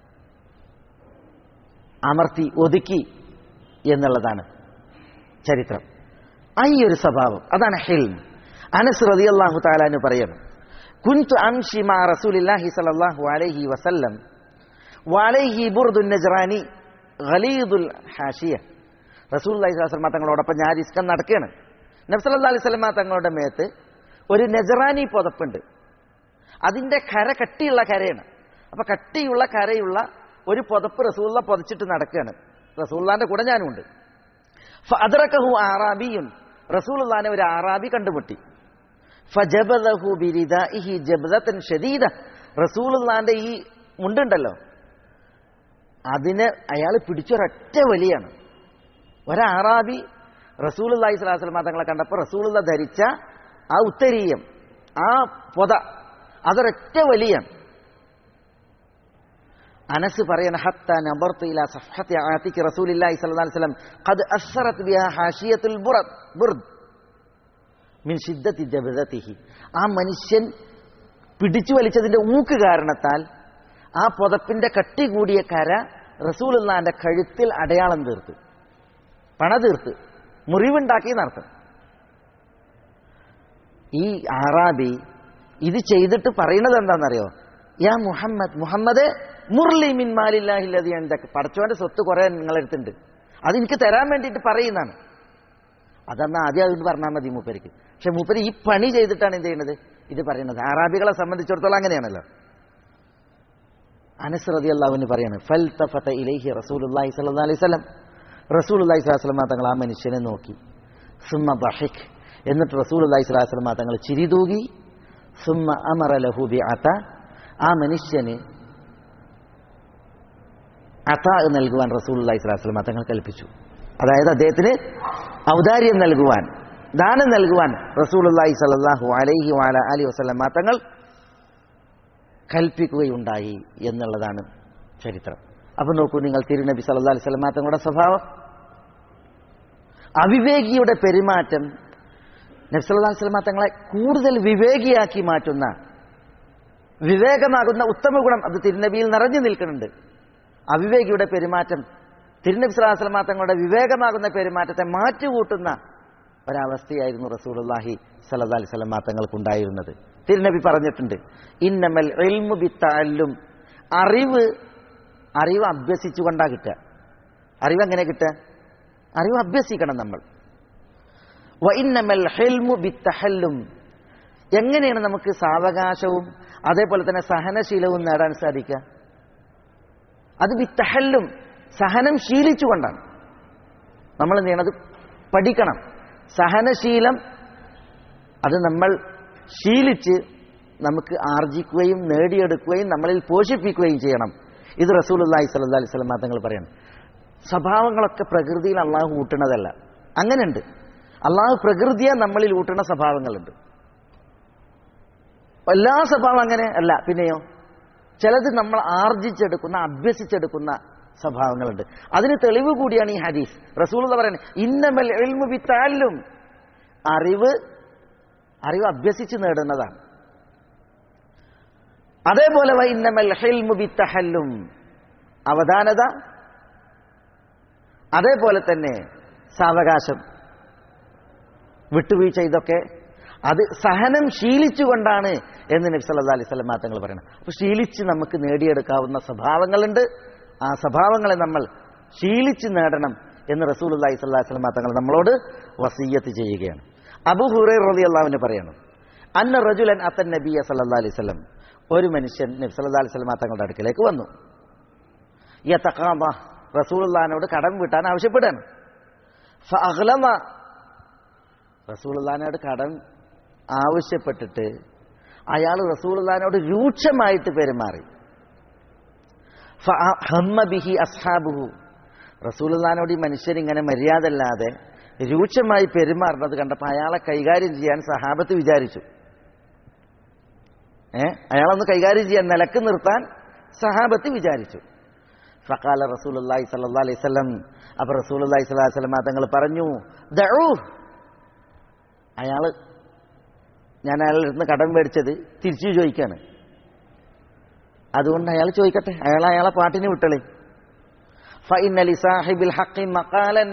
അമർത്തി ഒതുക്കി എന്നുള്ളതാണ് ചരിത്രം ആ ഈ ഒരു സ്വഭാവം അതാണ് ഹെൽം അനസ് റളിയല്ലാഹു താലാന് പറയുന്നു കുൻതു അംഷി മാ റസൂലില്ലാഹി സ്വല്ലല്ലാഹു അലൈഹി വസല്ലം വലൈഹി ബുർദുൻ നജ്റാനി ഖലീദുൽ ഹാഷിയ റസൂലുള്ളാഹി സ്വല്ലല്ലാഹു അലൈഹി തങ്ങളോടൊപ്പം ഞാൻ ഇസ്കം നടക്കുകയാണ് നബി സല്ലല്ലാഹു അലൈഹി വസല്ലമ തങ്ങളുടെ മേത്ത് ഒരു നജ്റാനി പുതപ്പുണ്ട് അതിന്റെ കര കട്ടിയുള്ള കരയാണ് അപ്പൊ കട്ടിയുള്ള കരയുള്ള ഒരു പുതപ്പ് റസൂള്ള പുതച്ചിട്ട് നടക്കുകയാണ് റസൂള്ളാന്റെ കൂടെ ഞാനുണ്ട് അദ്റക്കഹു ആറാബിയും റസൂലുള്ളാനെ ഒരു ആറാബി കണ്ടുമുട്ടി ഫജബദഹു ബിരിദാഇഹി ജബ്ദതൻ ഷദീദ റസൂലുള്ളാന്റെ ഈ മുണ്ടുണ്ടല്ലോ അതിനെ അയാൾ പിടിച്ചൊരൊറ്റ വലിയാണ് ഒരാറാബി റസൂലുല്ലാഹി സ്വലാസ്ലമ തങ്ങളെ കണ്ടപ്പോൾ റസൂലുള്ള ധരിച്ച ആ ഉത്തരീയം ആ പൊത അതൊരൊറ്റ വലിയാണ് അനസ് പറയണ ഹത്ത നബർത്ത് ഇല സഫഹത്തി ആതിക്ക് റസൂലില്ലാഹി സ്വല്ലല്ലാഹി അലൈഹി വസല്ലം ഖദ് അസ്സറത് ബിഹാ ഹാഷിയത്തുൽ ബുറദ് ബുർദ് മിൻ ഷിദ്ദത്തി ജബദതിഹി ആ മനുഷ്യൻ പിടിച്ചു വലിച്ചതിന്റെ ഊക്ക് കാരണത്താൽ ആ പുതപ്പിന്റെ കട്ടി കൂടിയ കര റസൂലുള്ളാന്റെ കഴുത്തിൽ അടയാളം തീർത്ത് പണ തീർത്ത് മുറിവുണ്ടാക്കി നടത്തും ഈ ആറാബി ഇത് ചെയ്തിട്ട് പറയുന്നത് എന്താണെന്നറിയോ യാ മുഹമ്മദ് മുഹമ്മദ് മുർലി മിൻ മാലില്ലാഹില്ലതി എന്തൊക്കെ പടച്ചോന്റെ സ്വത്ത് കുറെ നിങ്ങളെടുത്തുണ്ട് അത് എനിക്ക് തരാൻ വേണ്ടിയിട്ട് പറയുന്നതാണ് അതെന്നാ ആദ്യം അതുകൊണ്ട് പറഞ്ഞാൽ മതി മൂപ്പരിക്ക് പക്ഷെ മൂപ്പര് ഈ പണി ചെയ്തിട്ടാണ് എന്ത് ചെയ്യുന്നത് ഇത് പറയുന്നത് അറാബികളെ സംബന്ധിച്ചിടത്തോളം അങ്ങനെയാണല്ലോ അനസ് റതി അള്ളാഹുവിന് പറയാണ് ഫൽ തഫത ഇലൈഹി റസൂലുള്ളാഹി സ്വല്ലല്ലാഹി അലൈഹി വസല്ലം റസൂലുള്ളാഹി സ്വല്ലല്ലാഹി അലൈഹി വസല്ലം തങ്ങൾ ആ മനുഷ്യനെ നോക്കി സുമ്മ ബഹിക് എന്നിട്ട് റസൂലുള്ളാഹി സ്വല്ലല്ലാഹി അലൈഹി വസല്ലം തങ്ങൾ ചിരി തൂകി സുമ്മ അമറ ലഹു ബിഅത ആ മനുഷ്യന് അത നൽകുവാൻ റസൂലുള്ളാഹി സ്വല്ലല്ലാഹി അലൈഹി വസല്ലം തങ്ങൾ കൽപ്പിച്ചു അതായത് അദ്ദേഹത്തിന് ഔദാര്യം നൽകുവാൻ ദാനം നൽകുവാൻ റസൂലുള്ളാഹി സ്വല്ലല്ലാഹു അലൈഹി വഅല അലി വസല്ലം തങ്ങൾ കൽപ്പിക്കുകയുണ്ടായി എന്നുള്ളതാണ് ചരിത്രം അപ്പൊ നോക്കൂ നിങ്ങൾ തിരുനബി സല്ലല്ലാഹു അലൈഹി വസല്ലം തങ്ങളുടെ സ്വഭാവം അവിവേകിയുടെ പെരുമാറ്റം നബി സല്ലല്ലാഹു അലൈഹി വസല്ലം തങ്ങളെ കൂടുതൽ വിവേകിയാക്കി മാറ്റുന്ന വിവേകമാകുന്ന ഉത്തമ ഗുണം അത് തിരുനബിയിൽ നിറഞ്ഞു നിൽക്കുന്നുണ്ട് അവിവേകിയുടെ പെരുമാറ്റം തിരുനബി സല്ലല്ലാഹു അലൈഹി വസല്ലം തങ്ങളുടെ വിവേകമാകുന്ന പെരുമാറ്റത്തെ മാറ്റുകൂട്ടുന്ന ഒരവസ്ഥയായിരുന്നു റസൂലുള്ളാഹി സല്ലല്ലാഹു അലൈഹി വസല്ലം തങ്ങൾക്കുണ്ടായിരുന്നത് തിരുനബി പറഞ്ഞിട്ടുണ്ട് ഇന്നമൽ ഇൽമു ബിത്തഅല്ലും അറിവ് അറിവ് അഭ്യസിച്ചുകൊണ്ടാ കിട്ടുക അറിവ് എങ്ങനെ കിട്ടുക അറിവ് അഭ്യസിക്കണം നമ്മൾ വ ഇന്നമൽ ഹിൽമു ബിത്തഹല്ലും എങ്ങനെയാണ് നമുക്ക് സാവകാശവും അതേപോലെ തന്നെ സഹനശീലവും നേടാൻ സാധിക്കുക അത് ബിത്തഹല്ലും സഹനം ശീലിച്ചുകൊണ്ടാണ് നമ്മൾ എന്ത് ചെയ്യണം അത് പഠിക്കണം സഹനശീലം അത് നമ്മൾ ശീലിച്ച് നമുക്ക് ആർജിക്കുകയും നേടിയെടുക്കുകയും നമ്മളിൽ പോഷിപ്പിക്കുകയും ചെയ്യണം ഇത് റസൂലുള്ളാഹി സ്വല്ലല്ലാഹി അലൈഹി വസല്ലം തങ്ങൾ പറയണം സ്വഭാവങ്ങളൊക്കെ പ്രകൃതിയിൽ അള്ളാഹു ഊട്ടണതല്ല അങ്ങനെയുണ്ട് അള്ളാഹു പ്രകൃതിയെ നമ്മളിൽ ഊട്ടണ സ്വഭാവങ്ങളുണ്ട് എല്ലാ സ്വഭാവം അങ്ങനെ അല്ല പിന്നെയോ ചിലത് നമ്മൾ ആർജിച്ചെടുക്കുന്ന അഭ്യസിച്ചെടുക്കുന്ന സ്വഭാവങ്ങളുണ്ട് അതിന് തെളിവ് കൂടിയാണ് ഈ ഹദീസ് റസൂൽ പറയുന്നത് ഇന്നമൽ എൽമു ബിത്താലും അറിവ് അറിവ് അഭ്യസിച്ച് നേടുന്നതാണ് അതേപോലെ വ ഇന്നമൽ ഹിൽമു ബിത്തഹല്ലും അവധാനത അതേപോലെ തന്നെ സാവകാശം വിട്ടുവീഴ്ച ഇതൊക്കെ അത് സഹനം ശീലിച്ചുകൊണ്ടാണ് എന്ന് നബി സല്ലല്ലാഹു അലൈഹി വസല്ലം തങ്ങൾ പറയുന്നത് അപ്പോൾ ശീലിച്ച് നമുക്ക് നേടിയെടുക്കാവുന്ന സ്വഭാവങ്ങളുണ്ട് ആ സ്വഭാവങ്ങളെ നമ്മൾ ശീലിച്ച് നേടണം എന്ന് റസൂലുള്ളാഹി സ്വല്ലല്ലാഹു അലൈഹി വസല്ലം തങ്ങൾ നമ്മളോട് വസീയത്ത് ചെയ്യുകയാണ് അബൂ ഹുറൈറ റളിയല്ലാഹു അൻഹു പറയണം അന്ന റജുലൻ അത്തൻ നബിയ സല്ലല്ലാഹു അലൈഹി വസല്ലം ഒരു മനുഷ്യൻ നബി സല്ലല്ലാഹു അലൈഹി വസല്ലം തങ്ങളുടെ അടുക്കലേക്ക് വന്നു യതഖാമ റസൂലുള്ളാഹിനോട് കടം വീട്ടാൻ ആവശ്യപ്പെടുകയാണ് ഫഅഗ്ലമ റസൂലുള്ളാഹിനോട് കടം ആവശ്യപ്പെട്ടിട്ട് അയാൾ റസൂലുള്ളാഹിനോട് രൂക്ഷമായിട്ട് പെരുമാറി ഫഹമ്മ ബിഹി അസ്ഹാബുഹു റസൂലുള്ളാഹിനോട് ഈ മനുഷ്യൻ ഇങ്ങനെ മര്യാദ അല്ലാതെ രൂക്ഷമായി പെരുമാറുന്നത് കണ്ടപ്പോൾ അയാളെ കൈകാര്യം ചെയ്യാൻ സഹാബത്ത് വിചാരിച്ചു ഏ അയാളൊന്ന് കൈകാര്യം ചെയ്യാൻ നിലക്ക് നിർത്താൻ സഹാബത്ത് വിചാരിച്ചു ഫക്കാല റസൂലുള്ളാഹി സ്വല്ലല്ലാഹി അലൈഹി വസല്ലം അപ്പോൾ റസൂലുള്ളാഹി സ്വല്ലല്ലാഹി അലൈഹി വസല്ലം തങ്ങൾ പറഞ്ഞു ദഊ അയാൾ ഞാൻ അയാളുടെ അടുത്ത് കടം മേടിച്ചത് തിരിച്ചു ചോദിക്കാണ് അതുകൊണ്ട് അയാൾ ചോദിക്കട്ടെ അയാൾ അയാളെ പാട്ടിന് വിട്ടളി ഫൈനലി സാഹിബിൽ ഹക്കി മക്കാലൻ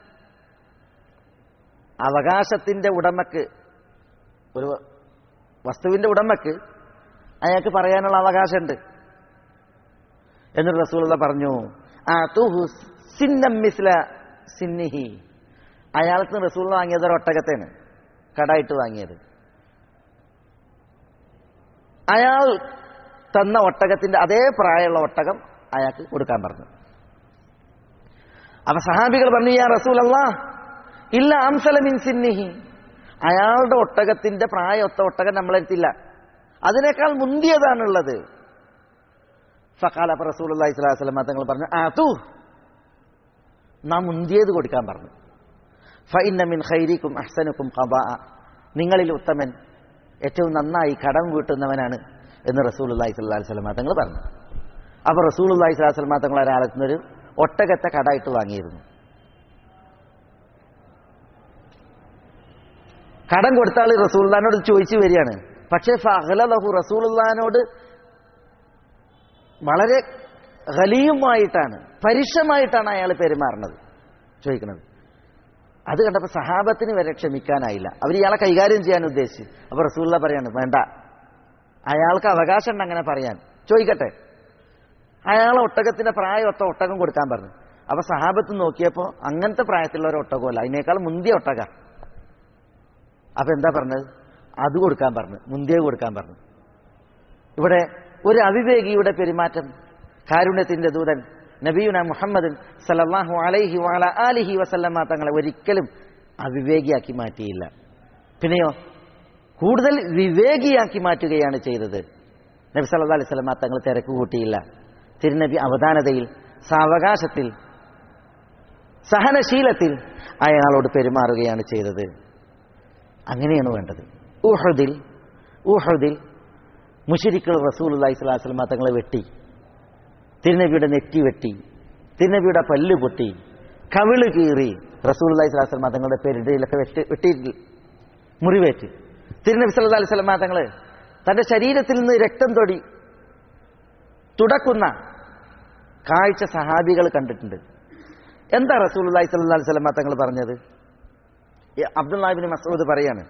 അവകാശത്തിന്റെ ഉടമക്ക് ഒരു വസ്തുവിന്റെ ഉടമക്ക് അയാൾക്ക് പറയാനുള്ള അവകാശമുണ്ട് എന്നിട്ട് റസൂലുള്ള പറഞ്ഞു ആ തുഹു സിന്നം മിസ്ല സിന്നിഹി അയാൾക്ക് റസൂൾ വാങ്ങിയത് ഒരു ഒട്ടകത്തേന് കടായിട്ട് വാങ്ങിയത് അയാൾ തന്ന ഒട്ടകത്തിന്റെ അതേ പ്രായമുള്ള ഒട്ടകം അയാൾക്ക് കൊടുക്കാൻ പറഞ്ഞു അപ്പൊ സഹാബികൾ പറഞ്ഞു യാ റസൂൽ അല്ലാ ഇല്ല അംസലമിൻ സിന്നിഹി അയാളുടെ ഒട്ടകത്തിന്റെ പ്രായമൊത്ത ഒട്ടകം നമ്മളെടുത്തില്ല അതിനേക്കാൾ മുന്തിയതാണുള്ളത് ഫക്കാല അപ്പൊ റസൂൽ അള്ളഹി സ്വലാഹു വസ്ലമ തങ്ങൾ പറഞ്ഞു ആ തൂ നാം മുന്തിയത് കൊടുക്കാൻ പറഞ്ഞു ഫൈനമിൻ ഖൈരിക്കും അഹ്സനുക്കും കബാ നിങ്ങളിൽ ഉത്തമൻ ഏറ്റവും നന്നായി കടം വീട്ടുന്നവനാണ് എന്ന് റസൂൽ അള്ളഹി സ്വല്ലാ വസ്ലമ തങ്ങൾ പറഞ്ഞു അപ്പോൾ റസൂൽ അള്ളഹി സ്വലാഹു വസ്ലമ തങ്ങൾ ഒരാളെത്തുന്നൊരു ഒട്ടകത്തെ കടായിട്ട് വാങ്ങിയിരുന്നു കടം കൊടുത്ത ആൾ റസൂൽദാനോട് ചോദിച്ചു വരികയാണ് പക്ഷേ ഫഹലഹു റസൂൽദാനോട് വളരെ ഖലിയുമായിട്ടാണ് പരുഷമായിട്ടാണ് അയാൾ പെരുമാറുന്നത് ചോദിക്കുന്നത് അത് കണ്ടപ്പോൾ സഹാബത്തിന് വരെ ക്ഷമിക്കാനായില്ല അവർ ഇയാളെ കൈകാര്യം ചെയ്യാൻ ഉദ്ദേശിച്ചു അപ്പോൾ റസൂല്ല പറയാണ് വേണ്ട അയാൾക്ക് അവകാശമുണ്ട് അങ്ങനെ പറയാൻ ചോദിക്കട്ടെ അയാൾ ഒട്ടകത്തിന്റെ പ്രായമൊത്ത ഒട്ടകം കൊടുക്കാൻ പറഞ്ഞു അപ്പൊ സഹാബത്ത് നോക്കിയപ്പോൾ അങ്ങനത്തെ പ്രായത്തിലുള്ള ഒരു ഒട്ടകമല്ല അതിനേക്കാൾ മുന്തിയ ഒട്ടക അപ്പൊ എന്താ പറഞ്ഞത് അത് കൊടുക്കാൻ പറഞ്ഞു മുന്തിയ കൊടുക്കാൻ പറഞ്ഞു ഇവിടെ ഒരു അവിവേകിയുടെ പെരുമാറ്റം കാരുണ്യത്തിന്റെ ദൂതൻ നബിയുന മുഹമ്മദ് സല്ലല്ലാഹു അലൈഹി വഅല ആലിഹി വസല്ലമ തങ്ങളെ ഒരിക്കലും അവിവേകിയാക്കി മാറ്റിയില്ല പിന്നെയോ കൂടുതൽ വിവേകിയാക്കി മാറ്റുകയാണ് ചെയ്തത് നബി സല്ലല്ലാഹു അലൈഹി വസല്ലമ തങ്ങൾ തിരക്ക് കൂട്ടിയില്ല തിരുനബി അവധാനതയിൽ സാവകാശത്തിൽ സഹനശീലത്തിൽ അയാളോട് പെരുമാറുകയാണ് ചെയ്തത് അങ്ങനെയാണ് വേണ്ടത് ഊഹദിൽ ഊഹദിൽ മുഷരിക്കൾ റസൂൽ അള്ളഹി സ്വലാഹു വസ്ലമ തങ്ങളെ വെട്ടി തിരുനബിയുടെ നെറ്റി വെട്ടി തിരുനബിയുടെ പല്ല് പൊട്ടി കവിള് കീറി റസൂൽ അള്ളഹി സ്വലാഹു വസ്ലമ തങ്ങളുടെ പേരിടയിലൊക്കെ വെട്ടി വെട്ടിയിട്ട് മുറിവേറ്റ് തിരുനബി സല്ലാ അലൈഹി സ്വലമ തങ്ങൾ തന്റെ ശരീരത്തിൽ നിന്ന് രക്തം തൊടി തുടക്കുന്ന കാഴ്ച സഹാബികൾ കണ്ടിട്ടുണ്ട് എന്താ റസൂൽ അള്ളഹി സ്വല്ലാ അലൈഹി സ്വലമ തങ്ങൾ പറഞ്ഞത് അബ്ദുല്ലാഹിബിൻ മസൂദ് പറയാണ്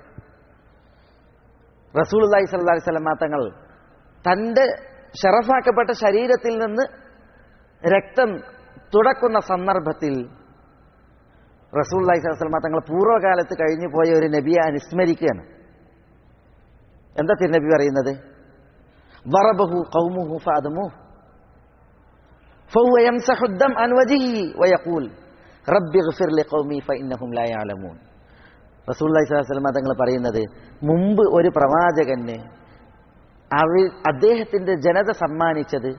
റസൂൽ അള്ളഹി സ്വല്ലാ അലൈഹി സ്വലമ തങ്ങൾ തൻ്റെ ഷറഫാക്കപ്പെട്ട ശരീരത്തിൽ നിന്ന് രക്തം തുടക്കുന്ന സന്ദർഭത്തിൽ റസൂൽ അള്ളഹി സ്വലമ തങ്ങൾ പൂർവ്വകാലത്ത് കഴിഞ്ഞു പോയ ഒരു നബിയെ അനുസ്മരിക്കുകയാണ് എന്താ തിരുനബി പറയുന്നത് വറബഹു കൗമുഹു ഫാദമു فهو يمسح الدم عن وجهه ويقول رب اغفر لقومي فإنهم لا يعلمون റസൂല്ലി സ്വലാസ്ലമ തങ്ങൾ പറയുന്നത് മുമ്പ് ഒരു പ്രവാചകന് അവ അദ്ദേഹത്തിന്റെ ജനത സമ്മാനിച്ചത്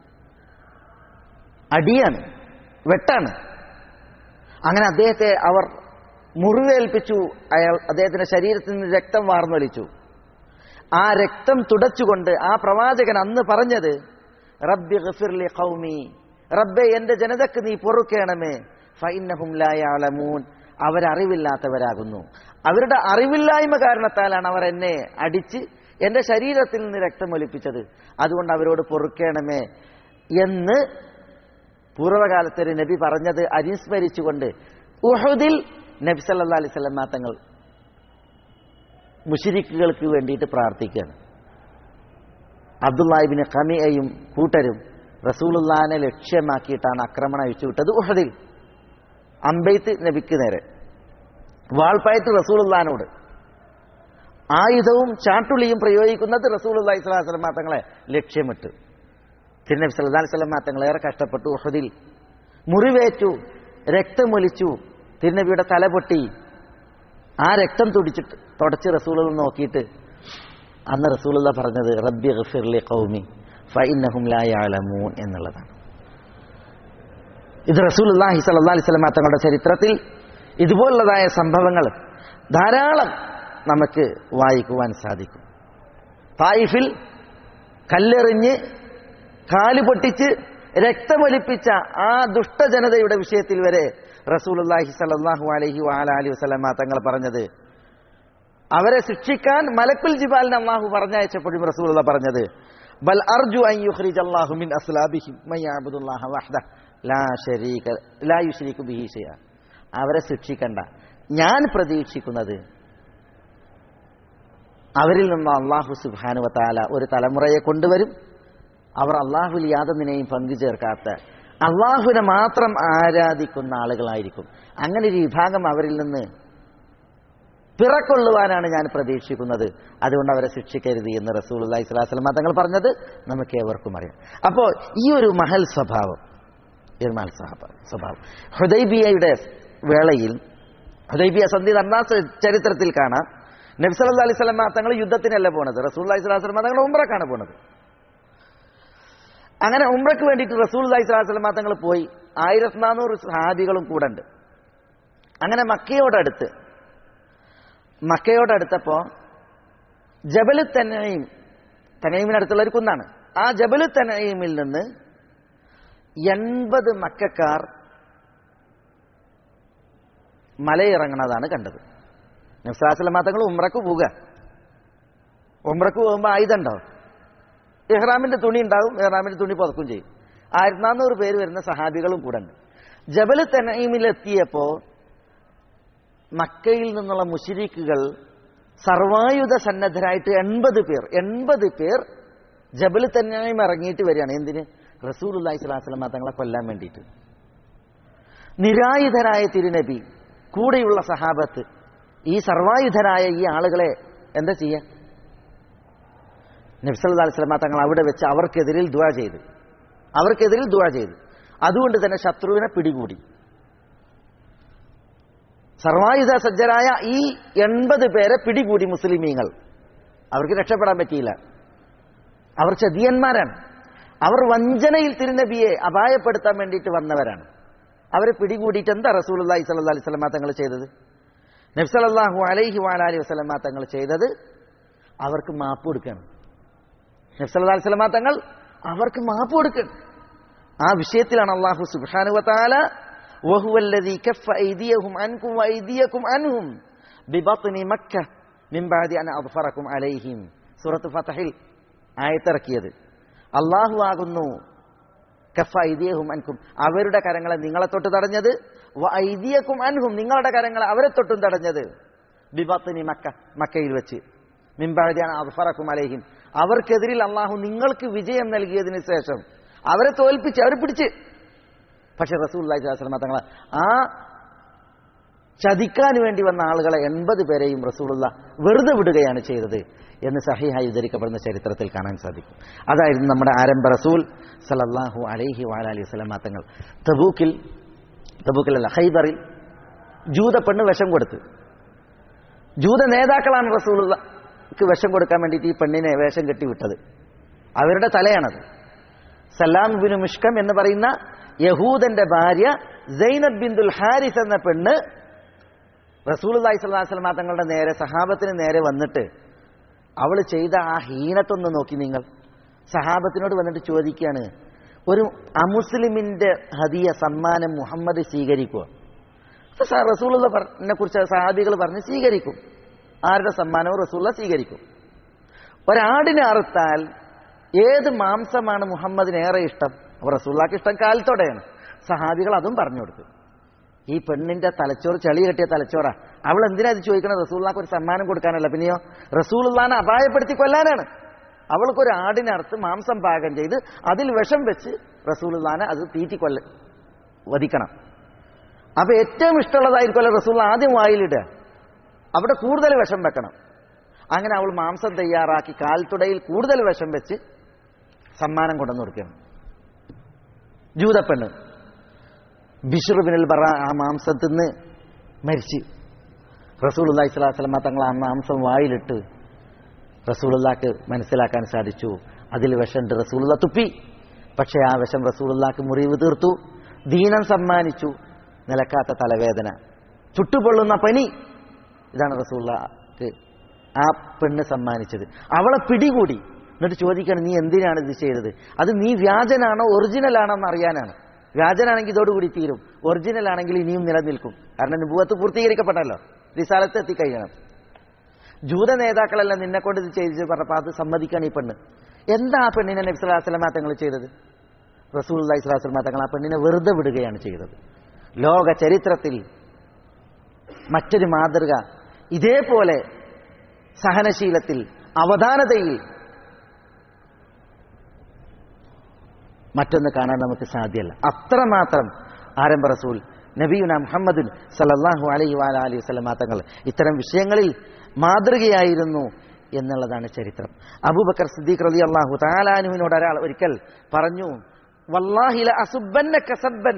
അടിയാണ് വെട്ടാണ് അങ്ങനെ അദ്ദേഹത്തെ അവർ മുറിവേൽപ്പിച്ചു അയാൾ അദ്ദേഹത്തിന്റെ ശരീരത്തിൽ നിന്ന് രക്തം വാർന്നൊലിച്ചു ആ രക്തം തുടച്ചുകൊണ്ട് ആ പ്രവാചകൻ അന്ന് പറഞ്ഞത് റബ്ബി ഗഫിർലി ഖൗമി റബ്ബെ എന്റെ ജനതക്ക് നീ പൊറുക്കേണമേ ഫൈനഹും ലായാലമൂൻ അവരറിവില്ലാത്തവരാകുന്നു അവരുടെ അറിവില്ലായ്മ കാരണത്താലാണ് അവർ എന്നെ അടിച്ച് എന്റെ ശരീരത്തിൽ നിന്ന് രക്തമൊലിപ്പിച്ചത് അതുകൊണ്ട് അവരോട് പൊറുക്കേണമേ എന്ന് പൂർവ്വകാലത്ത് ഒരു നബി പറഞ്ഞത് അനുസ്മരിച്ചുകൊണ്ട് ഉഹുദിൽ നബി സല്ലാ അലൈഹി സ്വലമാ തങ്ങൾ മുഷിരിക്കുകൾക്ക് വേണ്ടിയിട്ട് പ്രാർത്ഥിക്കുകയാണ് അബ്ദുല്ലാഹിബിന് ഖമിയയും കൂട്ടരും റസൂലുല്ലാനെ ലക്ഷ്യമാക്കിയിട്ടാണ് ആക്രമണം അഴിച്ചുവിട്ടത് ഉഹദിൽ അമ്പെയ്ത്ത് നബിക്ക് നേരെ വാൾപ്പായത്ത് റസൂലുല്ലാനോട് ആയുധവും ചാട്ടുളിയും പ്രയോഗിക്കുന്നത് റസൂലുല്ലാഹി സ്വലാഹു വസ്ലം തങ്ങളെ ലക്ഷ്യമിട്ട് തിരുനബി സല്ലല്ലാഹു അലൈഹി വസല്ലം തങ്ങൾ ഏറെ കഷ്ടപ്പെട്ടു ഉഹദിൽ മുറിവേറ്റു രക്തമൊലിച്ചു തിരുനബിയുടെ തല പൊട്ടി ആ രക്തം തുടിച്ചിട്ട് തുടച്ച് റസൂലുള്ള നോക്കിയിട്ട് അന്ന് റസൂലുള്ള പറഞ്ഞത് റബ്ബി ഗഫിർലി ഖൗമി ഫഇന്നഹും ലാ യഅലമൂൻ എന്നുള്ളതാണ് ഇത് റസൂലുള്ളാഹി സ്വല്ലല്ലാഹി അലൈഹി വസല്ലം തങ്ങളുടെ ചരിത്രത്തിൽ ഇതുപോലുള്ളതായ സംഭവങ്ങൾ ധാരാളം നമുക്ക് വായിക്കുവാൻ സാധിക്കും തായിഫിൽ കല്ലെറിഞ്ഞ് കാല് പൊട്ടിച്ച് രക്തമൊലിപ്പിച്ച ആ ദുഷ്ടജനതയുടെ വിഷയത്തിൽ വരെ റസൂലുള്ളാഹി സ്വല്ലല്ലാഹു അലൈഹി വഅല അലൈഹി വസല്ലമ തങ്ങൾ പറഞ്ഞത് അവരെ ശിക്ഷിക്കാൻ മലക്കുൽ ജിബാലിനെ അള്ളാഹു പറഞ്ഞയച്ചപ്പോഴും റസൂലുള്ള പറഞ്ഞത് ബൽ അർജു അൻ യുഖ്രിജ അല്ലാഹു മിൻ അസ്ലാബിഹിം മൻ യഅബുദുല്ലാഹ വഹ്ദ ലാ ശരീക ലാ യുശ്രികു ബിഹി ഷൈഅ അവരെ ശിക്ഷിക്കണ്ട ഞാൻ പ്രതീക്ഷിക്കുന്നത് അവരിൽ നിന്ന് അള്ളാഹു സുബ്ഹാനു വതആല ഒരു തലമുറയെ കൊണ്ടുവരും അവർ അള്ളാഹുൽ യാതൊന്നിനെയും പങ്കു ചേർക്കാത്ത അള്ളാഹുവിനെ മാത്രം ആരാധിക്കുന്ന ആളുകളായിരിക്കും അങ്ങനെ ഒരു വിഭാഗം അവരിൽ നിന്ന് പിറക്കൊള്ളുവാനാണ് ഞാൻ പ്രതീക്ഷിക്കുന്നത് അതുകൊണ്ട് അവരെ ശിക്ഷിക്കരുത് എന്ന് റസൂൽ അള്ളഹി സ്വലാസ്ലം തങ്ങൾ പറഞ്ഞത് നമുക്ക് ഏവർക്കും അറിയാം അപ്പോൾ ഈ ഒരു മഹൽ സ്വഭാവം ഈ ഒരു മഹൽ സ്വഭാവം സ്വഭാവം ഹുദൈബിയയുടെ വേളയിൽ ഹുദൈബിയ സന്ധി നടന്ന ചരിത്രത്തിൽ കാണാം നബ്സല്ലാ അലൈഹി സ്വലമ തങ്ങൾ യുദ്ധത്തിനല്ല പോണത് റസൂൽ അലൈഹി സ്വലാസ്ലമ തങ്ങൾ ഉംറക്കാണ് പോണത് അങ്ങനെ ഉംറയ്ക്ക് വേണ്ടിയിട്ട് റസൂൽ അലൈഹി സ്വലാസ്ലമ തങ്ങൾ പോയി ആയിരത്തി നാനൂറ് സഹാബികളും കൂടെ ഉണ്ട് അങ്ങനെ മക്കയോടടുത്ത് മക്കയോടടുത്തപ്പോ ജബലു തനീം തനീമിനടുത്തുള്ള ഒരു കുന്നാണ് ആ ജബലു തനീമിൽ നിന്ന് എൺപത് മക്കാർ മലയിറങ്ങണതാണ് കണ്ടത് നബ്സാസ്ലമ തങ്ങൾ ഉമ്രക്ക് പോവുക ഉമ്രക്ക് പോകുമ്പോൾ ആയുധം ഉണ്ടാവും ഇഹ്റാമിന്റെ തുണി ഉണ്ടാവും ഇഹ്റാമിന്റെ തുണി പുതക്കും ചെയ്യും ആയിരത്തി നാനൂറ് പേര് വരുന്ന സഹാബികളും കൂടെ ഉണ്ട് ജബല് തനീമിലെത്തിയപ്പോ മക്കയിൽ നിന്നുള്ള മുഷിരിക്കുകൾ സർവായുധ സന്നദ്ധരായിട്ട് എൺപത് പേർ എൺപത് പേർ ജബല് തന്നീം ഇറങ്ങിയിട്ട് വരികയാണ് എന്തിന് റസൂൽ അള്ളഹി സ്വലാസ്ലമ തങ്ങളെ കൊല്ലാൻ വേണ്ടിയിട്ട് നിരായുധരായ തിരുനബി കൂടെയുള്ള സഹാബത്ത് ഈ സർവായുധരായ ഈ ആളുകളെ എന്താ ചെയ്യുക നബ്സല്ലാ അലിസ്ലാമ തങ്ങൾ അവിടെ വെച്ച് അവർക്കെതിരിൽ ദുവാ ചെയ്തു അവർക്കെതിരിൽ ദുവാ ചെയ്തു അതുകൊണ്ട് തന്നെ ശത്രുവിനെ പിടികൂടി സർവായുധ സജ്ജരായ ഈ എൺപത് പേരെ പിടികൂടി മുസ്ലിമീങ്ങൾ അവർക്ക് രക്ഷപ്പെടാൻ പറ്റിയില്ല അവർ ചതിയന്മാരാണ് അവർ വഞ്ചനയിൽ തിരുനബിയെ അപായപ്പെടുത്താൻ വേണ്ടിയിട്ട് വന്നവരാണ് അവരെ പിടികൂടിയിട്ട് എന്താ റസൂൽ അള്ളഹി സല്ലാ അലൈഹി സ്വലമ തങ്ങൾ ചെയ്തത് നബ്സലല്ലാഹു അലൈഹി വാലി വസ്ലമ തങ്ങൾ ചെയ്തത് അവർക്ക് മാപ്പ് കൊടുക്കണം നബ്സല്ലാ അലൈഹി സ്വലമ തങ്ങൾ അവർക്ക് മാപ്പ് കൊടുക്കണം ആ വിഷയത്തിലാണ് അള്ളാഹു സുബാനുവത്താല വഹുവല്ലദീ കഫ ഐദിയഹും അൻകും വൈദിയക്കും അൻഹും ബിബത്നി മക്ക മിൻ ബഅദി അൻ അദ്ഫറക്കും അലൈഹിം സൂറത്ത് ഫതഹിൽ ആയത്തിറക്കിയത് അള്ളാഹു ആകുന്നു കഫ ഐദിയഹും അൻകും അവരുടെ കരങ്ങളെ നിങ്ങളെ തൊട്ട് തടഞ്ഞത് വ ഐദിയക്കും അൻഹും നിങ്ങളുടെ കരങ്ങളെ അവരെ തൊട്ടും തടഞ്ഞത് ബിബത്നി മക്ക മക്കയിൽ വെച്ച് മിൻബാദിയാണ് അദ്ഫറക്കും അലൈഹിം അവർക്കെതിരിൽ അള്ളാഹു നിങ്ങൾക്ക് വിജയം നൽകിയതിന് ശേഷം അവരെ തോൽപ്പിച്ച് അവരെ പിടിച്ച് പക്ഷെ റസൂൽ അള്ളാഹിസ്ലാം തങ്ങൾ ആ ചതിക്കാൻ വേണ്ടി വന്ന ആളുകളെ എൺപത് പേരെയും റസൂലുള്ള വെറുതെ വിടുകയാണ് ചെയ്തത് എന്ന് സഹിഹായി ഉദ്ധരിക്കപ്പെടുന്ന ചരിത്രത്തിൽ കാണാൻ സാധിക്കും അതായിരുന്നു നമ്മുടെ ആരംഭ റസൂൽ സലല്ലാഹു അലൈഹി വാലി വസ്ലമാ തങ്ങൾ തബൂക്കിൽ തബൂക്കിലല്ല ഹൈബറിൽ ജൂത പെണ്ണ് വിഷം കൊടുത്ത് ജൂത നേതാക്കളാണ് റസൂലുള്ളക്ക് വിഷം കൊടുക്കാൻ വേണ്ടിയിട്ട് ഈ പെണ്ണിനെ വേഷം കെട്ടി വിട്ടത് അവരുടെ തലയാണത് സലാം ബിനു മുഷ്കം എന്ന് പറയുന്ന യഹൂദന്റെ ഭാര്യ സൈനബ് ബിന്ദുൽ ഹാരിസ് എന്ന പെണ്ണ് റസൂൽ അള്ളഹി സ്വലാസ്ലമ തങ്ങളുടെ നേരെ സഹാബത്തിന് നേരെ വന്നിട്ട് അവൾ ചെയ്ത ആ ഹീനത്തൊന്ന് നോക്കി നിങ്ങൾ സഹാബത്തിനോട് വന്നിട്ട് ചോദിക്കുകയാണ് ഒരു അമുസ്ലിമിന്റെ ഹദിയ സമ്മാനം മുഹമ്മദ് സ്വീകരിക്കുക റസൂലിനെ കുറിച്ച് സഹാബികൾ പറഞ്ഞ് സ്വീകരിക്കും ആരുടെ സമ്മാനവും റസൂള്ള സ്വീകരിക്കും ഒരാടിനെ അറുത്താൽ ഏത് മാംസമാണ് മുഹമ്മദിന് ഏറെ ഇഷ്ടം അപ്പോൾ റസൂള്ളാക്ക് ഇഷ്ടം കാലത്തോടെയാണ് സഹാബികൾ അതും പറഞ്ഞു കൊടുത്തു ഈ പെണ്ണിന്റെ തലച്ചോറ് ചെളി കെട്ടിയ തലച്ചോറാ അവൾ എന്തിനാ ഇത് ചോദിക്കണത് റസൂള്ളാക്ക് ഒരു സമ്മാനം കൊടുക്കാനല്ല പിന്നെയോ റസൂലുള്ളാനെ അപായപ്പെടുത്തി കൊല്ലാനാണ് അവൾക്കൊരു ആടിനറുത്ത് മാംസം പാകം ചെയ്ത് അതിൽ വിഷം വെച്ച് റസൂലുള്ളാനെ അത് തീറ്റി കൊല്ല വധിക്കണം അപ്പൊ ഏറ്റവും ഇഷ്ടമുള്ളതായിരിക്കുമല്ലോ റസൂൽ ആദ്യം വായിലിടുക അവിടെ കൂടുതൽ വിഷം വെക്കണം അങ്ങനെ അവൾ മാംസം തയ്യാറാക്കി കാൽത്തുടയിൽ കൂടുതൽ വിഷം വെച്ച് സമ്മാനം കൊണ്ടുവന്ന് കൊടുക്കണം ജൂതപ്പെണ്ണ് ബിഷുറുബിനിൽ പറ ആ മാംസം തിന്ന് മരിച്ച് റസൂലുല്ലാഹി സ്വലാസ്ലമ തങ്ങൾ ആ മാംസം വായിലിട്ട് റസൂലുള്ളാക്ക് മനസ്സിലാക്കാൻ സാധിച്ചു അതിൽ വിഷമുണ്ട് റസൂലുള്ള തുപ്പി പക്ഷേ ആ വിഷം റസൂലുള്ളാക്ക് മുറിവ് തീർത്തു ദീനം സമ്മാനിച്ചു നിലക്കാത്ത തലവേദന ചുട്ടുപൊള്ളുന്ന പനി ഇതാണ് റസൂള്ളക്ക് ആ പെണ്ണ് സമ്മാനിച്ചത് അവളെ പിടികൂടി എന്നിട്ട് ചോദിക്കണം നീ എന്തിനാണ് ഇത് ചെയ്തത് അത് നീ വ്യാജനാണോ ഒറിജിനൽ ആണോ എന്ന് അറിയാനാണ് വ്യാജനാണെങ്കിൽ ഇതോടുകൂടി തീരും ഒറിജിനൽ ആണെങ്കിൽ ഇനിയും നിലനിൽക്കും കാരണം നുപൂവത്ത് പൂർത്തീകരിക്കപ്പെട്ടല്ലോ റിസാലത്ത് എത്തിക്കഴിയണം ജൂത നേതാക്കളെല്ലാം നിന്നെ കൊണ്ട് ഇത് ചെയ്ത് പറഞ്ഞപ്പോൾ അത് സമ്മതിക്കാണ് ഈ പെണ്ണ് എന്താ ആ പെണ്ണിനെ നബ്സലാസ്ലമ തങ്ങൾ ചെയ്തത് റസൂൽ അള്ളഹി സ്വലാസ്ലമ തങ്ങൾ ആ പെണ്ണിനെ വെറുതെ വിടുകയാണ് ചെയ്തത് ലോക ചരിത്രത്തിൽ മറ്റൊരു മാതൃക ഇതേപോലെ സഹനശീലത്തിൽ അവധാനതയിൽ മറ്റൊന്ന് കാണാൻ നമുക്ക് സാധ്യമല്ല അത്രമാത്രം ആരംഭ റസൂൽ നബിയുന മുഹമ്മദുൻ സലല്ലാഹു അലൈഹി വാല അലൈഹി വസ്ലമാ തങ്ങൾ ഇത്തരം വിഷയങ്ങളിൽ മാതൃകയായിരുന്നു എന്നുള്ളതാണ് ചരിത്രം അബൂബക്കർ സിദ്ദീഖ് റലി അള്ളാഹു താലാനുവിനോട് ഒരാൾ ഒരിക്കൽ പറഞ്ഞു വല്ലാഹില അസുബന്ന കസബൻ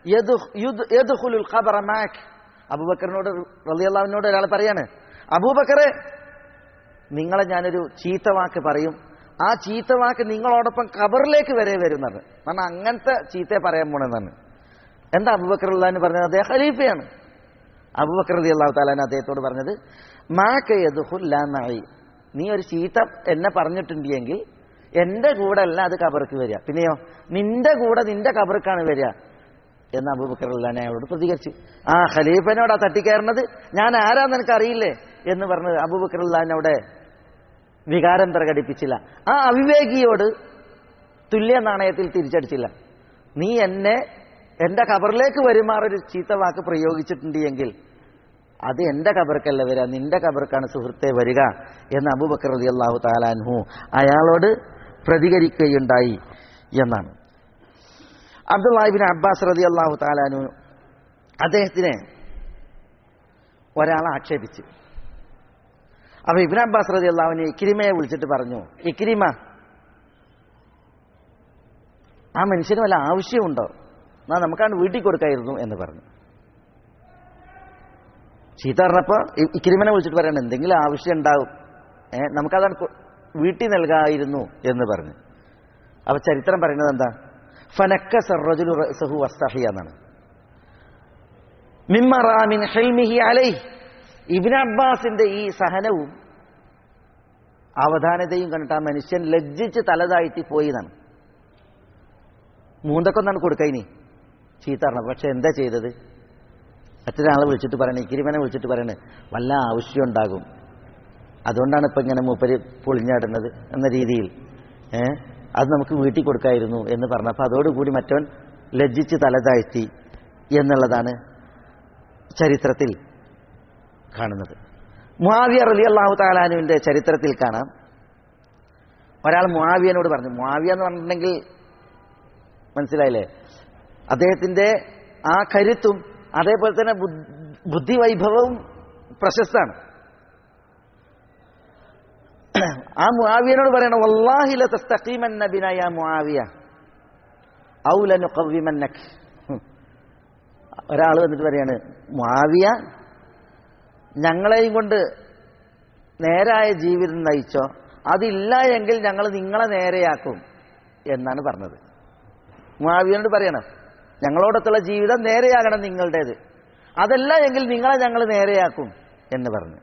അബൂബക്കറിനോട് റലി അള്ളാഹുവിനോട് ഒരാൾ പറയാണ് അബൂബക്കറെ നിങ്ങളെ ഞാനൊരു ചീത്ത വാക്ക് പറയും ആ ചീത്ത വാക്ക് നിങ്ങളോടൊപ്പം ഖബറിലേക്ക് വരെ വരുന്നത് കാരണം അങ്ങനത്തെ ചീത്തയെ പറയാൻ പോണെന്നാണ് എന്താ അബുബക്കർ എന്ന് പറഞ്ഞത് അദ്ദേഹം ഖലീഫയാണ് അബുബക്കർ റതി അള്ളാഹു താലാൻ അദ്ദേഹത്തോട് പറഞ്ഞത് മാക്കയതുഹുല്ലായി നീ ഒരു ചീത്ത എന്നെ പറഞ്ഞിട്ടുണ്ടെങ്കിൽ എന്റെ കൂടെ അല്ല അത് കബർക്ക് വരിക പിന്നെയോ നിന്റെ കൂടെ നിന്റെ കബർക്കാണ് വരിക എന്ന് അബൂബക്കർ അള്ളഹാൻ അയാളോട് പ്രതികരിച്ചു ആ ഖലീഫനോടാ തട്ടിക്കയറുന്നത് ഞാൻ ആരാന്ന് എനിക്ക് അറിയില്ലേ എന്ന് പറഞ്ഞത് അബൂബക്കർ അള്ളഹാൻ അവിടെ വികാരം പ്രകടിപ്പിച്ചില്ല ആ അവിവേകിയോട് തുല്യ നാണയത്തിൽ തിരിച്ചടിച്ചില്ല നീ എന്നെ എന്റെ കബറിലേക്ക് വരുമാറൊരു ചീത്ത വാക്ക് പ്രയോഗിച്ചിട്ടുണ്ട് എങ്കിൽ അത് എന്റെ കബർക്കല്ല വരിക നിന്റെ കബർക്കാണ് സുഹൃത്തെ വരിക എന്ന് അബൂബക്കർ അലി അള്ളാഹു താലാൻഹു അയാളോട് പ്രതികരിക്കുകയുണ്ടായി എന്നാണ് അബ്ദുല്ലാഹിബിൻ അബ്ബാസ് റതി അള്ളാഹു താലാനു അദ്ദേഹത്തിനെ ഒരാളെ ആക്ഷേപിച്ചു അപ്പൊ ഇബിൻ അബ്ബാസ് റതി അള്ളാഹുവിനെ ഇക്രിമയെ വിളിച്ചിട്ട് പറഞ്ഞു ഇക്രിമ ആ മനുഷ്യന് വല്ല ആവശ്യമുണ്ടോ എന്നാ നമുക്കാണ് വീട്ടിൽ കൊടുക്കായിരുന്നു എന്ന് പറഞ്ഞു ചീത്ത പറഞ്ഞപ്പോ ഇ- ഇക്രിമനെ വിളിച്ചിട്ട് പറയണം എന്തെങ്കിലും ആവശ്യം ഉണ്ടാവും ഏ നമുക്കതാണ് കൊ- വീട്ടിൽ നൽകായിരുന്നു എന്ന് പറഞ്ഞു അപ്പൊ ചരിത്രം പറയുന്നത് എന്താ ഫനക്ക സർറജുലു റഅ്സഹു വസ്തഹിയ എന്നാണ് മിമ്മ റാ മിൻ ഹിൽമിഹി അലൈഹി ഇബ്നു അബ്ബാസിന്റെ ഈ സഹനവും അവധാനതയും കണ്ടിട്ട് ആ മനുഷ്യൻ ലജ്ജിച്ച് തലതാഴ്ത്തി പോയി എന്നാണ് മൂന്തക്കൊന്നാണ് കൊടുക്കയിനി ചീത്ത പറഞ്ഞു പക്ഷെ എന്താ ചെയ്തത് മറ്റൊരാളെ വിളിച്ചിട്ട് പറയണേ ഇക്കിരിമനെ വിളിച്ചിട്ട് പറയണേ വല്ല ആവശ്യം ഉണ്ടാകും അതുകൊണ്ടാണ് ഇപ്പം ഇങ്ങനെ മൂപ്പര് പൊളിഞ്ഞാടുന്നത് എന്ന രീതിയിൽ ഏ അത് നമുക്ക് വീട്ടിൽ കൊടുക്കായിരുന്നു എന്ന് പറഞ്ഞപ്പോൾ അതോടുകൂടി മറ്റവൻ ലജ്ജിച്ച് തല താഴ്ത്തി എന്നുള്ളതാണ് ചരിത്രത്തിൽ കാണുന്നത് മുആവിയ റലി അള്ളാഹു താലാനുവിന്റെ ചരിത്രത്തിൽ കാണാം ഒരാൾ മുആവിയനോട് പറഞ്ഞു മുആവിയ എന്ന് പറഞ്ഞിട്ടുണ്ടെങ്കിൽ മനസ്സിലായില്ലേ അദ്ദേഹത്തിന്റെ ആ കരുത്തും അതേപോലെ തന്നെ ബുദ്ധ- ബുദ്ധിവൈഭവവും പ്രശസ്താണ് ആ മുആവിയനോട് പറയണം വല്ലാഹില തസ്തഖീമന്ന ബിന യാ മുആവിയ ഔ ലനുഖവ്വിമന്നക ഒരാൾ വന്നിട്ട് പറയാണ് മുആവിയ ഞങ്ങളെയും കൊണ്ട് നേരായ ജീവിതം നയിച്ചോ അതില്ല എങ്കിൽ ഞങ്ങൾ നിങ്ങളെ നേരെയാക്കും എന്നാണ് പറഞ്ഞത് മുആവിയനോട് പറയണം ഞങ്ങളോടൊത്തുള്ള ജീവിതം നേരെയാകണം നിങ്ങളുടേത് അതല്ല എങ്കിൽ നിങ്ങളെ ഞങ്ങൾ നേരെയാക്കും എന്ന് പറഞ്ഞു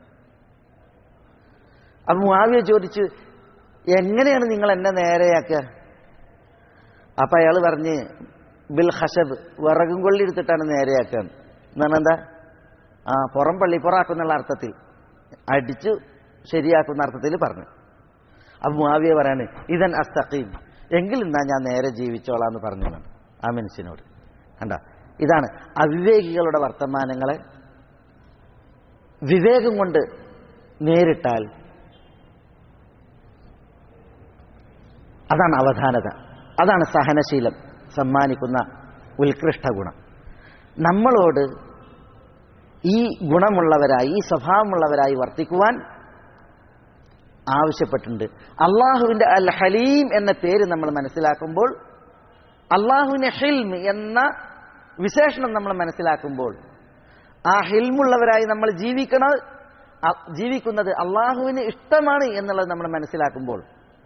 അപ്പൊ മുആവിയ ചോദിച്ചു എങ്ങനെയാണ് നിങ്ങൾ എന്നെ നേരെയാക്കുക അപ്പൊ അയാൾ പറഞ്ഞ് ബിൽ ഹഷബ് വിറകും കൊള്ളി എടുത്തിട്ടാണ് നേരെയാക്കുക എന്ന് പറഞ്ഞാൽ എന്താ ആ പുറം പള്ളിപ്പുറാക്കുന്നുള്ള അർത്ഥത്തിൽ അടിച്ചു ശരിയാക്കുന്ന അർത്ഥത്തിൽ പറഞ്ഞു അപ്പൊ മുആവിയ പറയാണ് ഇതൻ അസ്തഖീം എങ്കിൽ എന്നാ ഞാൻ നേരെ ജീവിച്ചോളാം എന്ന് പറഞ്ഞു എന്നാണ് ആ മനുഷ്യനോട് കണ്ട ഇതാണ് അവിവേകികളുടെ വർത്തമാനങ്ങളെ വിവേകം കൊണ്ട് നേരിട്ടാൽ അതാണ് അവധാനത അതാണ് സഹനശീലം സമ്മാനിക്കുന്ന ഉത്കൃഷ്ട ഗുണം നമ്മളോട് ഈ ഗുണമുള്ളവരായി ഈ സ്വഭാവമുള്ളവരായി വർത്തിക്കുവാൻ ആവശ്യപ്പെട്ടിട്ടുണ്ട് അള്ളാഹുവിന്റെ അൽ ഹലീം എന്ന പേര് നമ്മൾ മനസ്സിലാക്കുമ്പോൾ അള്ളാഹുവിന്റെ ഹിൽം എന്ന വിശേഷണം നമ്മൾ മനസ്സിലാക്കുമ്പോൾ ആ ഹിൽമുള്ളവരായി നമ്മൾ ജീവിക്കണ അ- ജീവിക്കുന്നത് അള്ളാഹുവിന് ഇഷ്ടമാണ് എന്നുള്ളത് നമ്മൾ മനസ്സിലാക്കുമ്പോൾ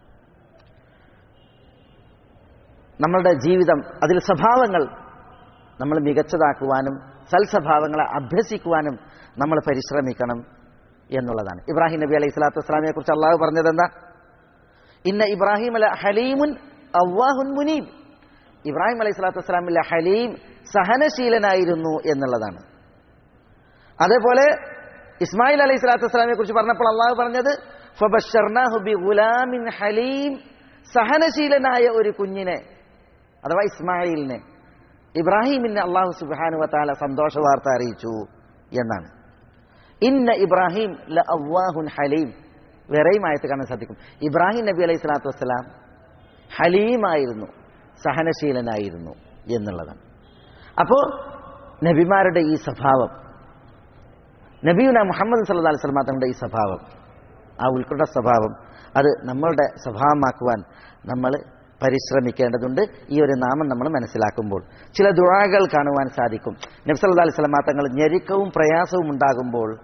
നമ്മളുടെ ജീവിതം അതിൽ സ്വഭാവങ്ങൾ നമ്മൾ മികച്ചതാക്കുവാനും സൽസ്വഭാവങ്ങളെ അഭ്യസിക്കുവാനും നമ്മൾ പരിശ്രമിക്കണം എന്നുള്ളതാണ് ഇബ്രാഹിം നബി അലൈഹി സ്വലാത്തു വസ്സലാമിനെ കുറിച്ച് അള്ളാഹു പറഞ്ഞത് എന്താ ഇന്ന ഇബ്രാഹിം അല ഹലീമുൻ അവ്വാഹുൻ മുനീബ് ഇബ്രാഹിം അലൈഹി സ്വലാത്തു വസ്സലാമിലെ ഹലീം സഹനശീലനായിരുന്നു എന്നുള്ളതാണ് അതേപോലെ ഇസ്മായിൽ അലൈഹി സ്വലാത്തു വസ്സലാമിനെ കുറിച്ച് പറഞ്ഞപ്പോൾ അള്ളാഹു പറഞ്ഞത് ഫബശ്ശർനാഹു ബിഗുലാമിൻ ഹലീം സഹനശീലനായ ഒരു കുഞ്ഞിനെ അഥവാ ഇസ്മായിലിനെ ഇബ്രാഹിമിനെ അള്ളാഹു സുബാനു വത്താല സന്തോഷ വാർത്ത അറിയിച്ചു എന്നാണ് ഇന്ന ഇബ്രാഹിം ല അവ്വാഹുൻ ഹലീം വേറെയും ആയത്ത് കാണാൻ സാധിക്കും ഇബ്രാഹിം നബി അലൈഹി സ്വലാത്തു വസ്സലാം ഹലീമായിരുന്നു സഹനശീലനായിരുന്നു എന്നുള്ളതാണ് അപ്പോ നബിമാരുടെ ഈ സ്വഭാവം നബിയുന മുഹമ്മദ് സല്ലാ അലൈഹി സ്വലമാ തങ്ങളുടെ ഈ സ്വഭാവം ആ ഉൾക്കൊണ്ട സ്വഭാവം അത് നമ്മളുടെ സ്വഭാവമാക്കുവാൻ നമ്മൾ പരിശ്രമിക്കേണ്ടതുണ്ട് ഈ ഒരു നാമം നമ്മൾ മനസ്സിലാക്കുമ്പോൾ ചില ദുഴാകൾ കാണുവാൻ സാധിക്കും നബ്സല്ലാ അലൈഹി സ്വലമാ തങ്ങൾ ഞെരുക്കവും പ്രയാസവും ഉണ്ടാകുമ്പോൾ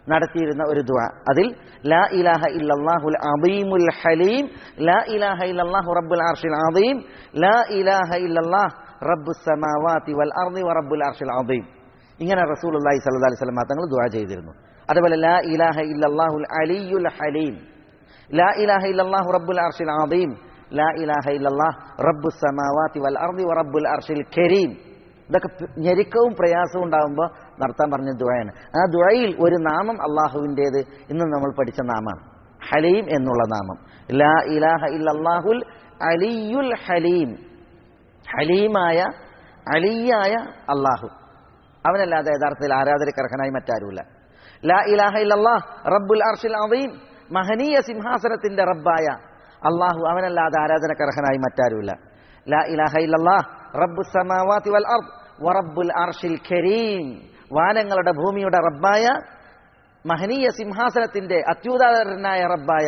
നടത്തിയിരുന്ന ഒരു ദുആ അതിൽ ലാ ഇലാഹ ഇല്ലല്ലാഹുൽ അദീമുൽ ഹലീം ലാ ഇലാഹ ഇല്ലല്ലാഹു റബ്ബുൽ അർഷിൽ അദീം ലാ ഇലാഹ ഇല്ലല്ലാഹ് റബ്ബുസ് സമാവാതി വൽ അർദി വ റബ്ബുൽ അർഷിൽ അദീം ഇങ്ങനെ റസൂലുള്ളാഹി സ്വല്ലല്ലാഹി അലൈഹി വസല്ലം തങ്ങൾ ദുആ ചെയ്തിരുന്നു അതുപോലെ ലാ ഇലാഹ ഇല്ലല്ലാഹുൽ അലിയുൽ ഹലീം ലാ ഇലാഹ ഇല്ലല്ലാഹു റബ്ബുൽ അർഷിൽ അദീം ലാ ഇലാഹ ഇല്ലല്ലാഹ് റബ്ബുസ് സമാവാതി വൽ അർദി വ റബ്ബുൽ അർഷിൽ കരീം ഇതൊക്കെ പ് ഞെരുക്കവും പ്രയാസവും ഉണ്ടാകുമ്പോൾ നടത്താൻ പറഞ്ഞ ദുഴയാണ് ആ ദുഴയിൽ ഒരു നാമം അള്ളാഹുവിൻ്റേത് ഇന്ന് നമ്മൾ പഠിച്ച നാമമാണ് ഹലീം എന്നുള്ള നാമം ലാ ഇലാഹ ഇല്ലല്ലാഹുൽ അലിയുൽ ഹലീം ഹലീമായ അലിയായ അള്ളാഹു അവനല്ലാതെ യഥാർത്ഥത്തിൽ ആരാധനക്കർഹനായി മറ്റാരുമില്ല ലാ ഇലാഹ ഇല്ലല്ലാഹ് റബ്ബുൽ അർഷിൽ അദീം മഹനീയ സിംഹാസനത്തിന്റെ റബ്ബായ അള്ളാഹു അവനല്ലാതെ ആരാധനക്കർഹനായി മറ്റാരുമില്ല ലാ ഇലാഹ ഇല്ലല്ലാഹ് റബ്ബു സമാവാതി വൽ അർദ് വറബ്ബുൽ അർഷിൽ കരീം വാനങ്ങളുടെ ഭൂമിയുടെ റബ്ബായ മഹനീയ സിംഹാസനത്തിന്റെ അത്യുദാരനായ റബ്ബായ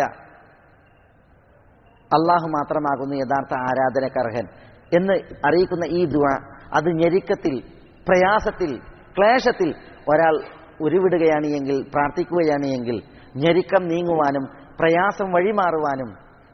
അള്ളാഹു മാത്രമാകുന്നു യഥാർത്ഥ ആരാധനക്കർഹൻ എന്ന് അറിയിക്കുന്ന ഈ ദുവ അത് ഞെരുക്കത്തിൽ പ്രയാസത്തിൽ ക്ലേശത്തിൽ ഒരാൾ ഉരുവിടുകയാണ് എങ്കിൽ പ്രാർത്ഥിക്കുകയാണ് എങ്കിൽ ഞെരുക്കം നീങ്ങുവാനും പ്രയാസം വഴിമാറുവാനും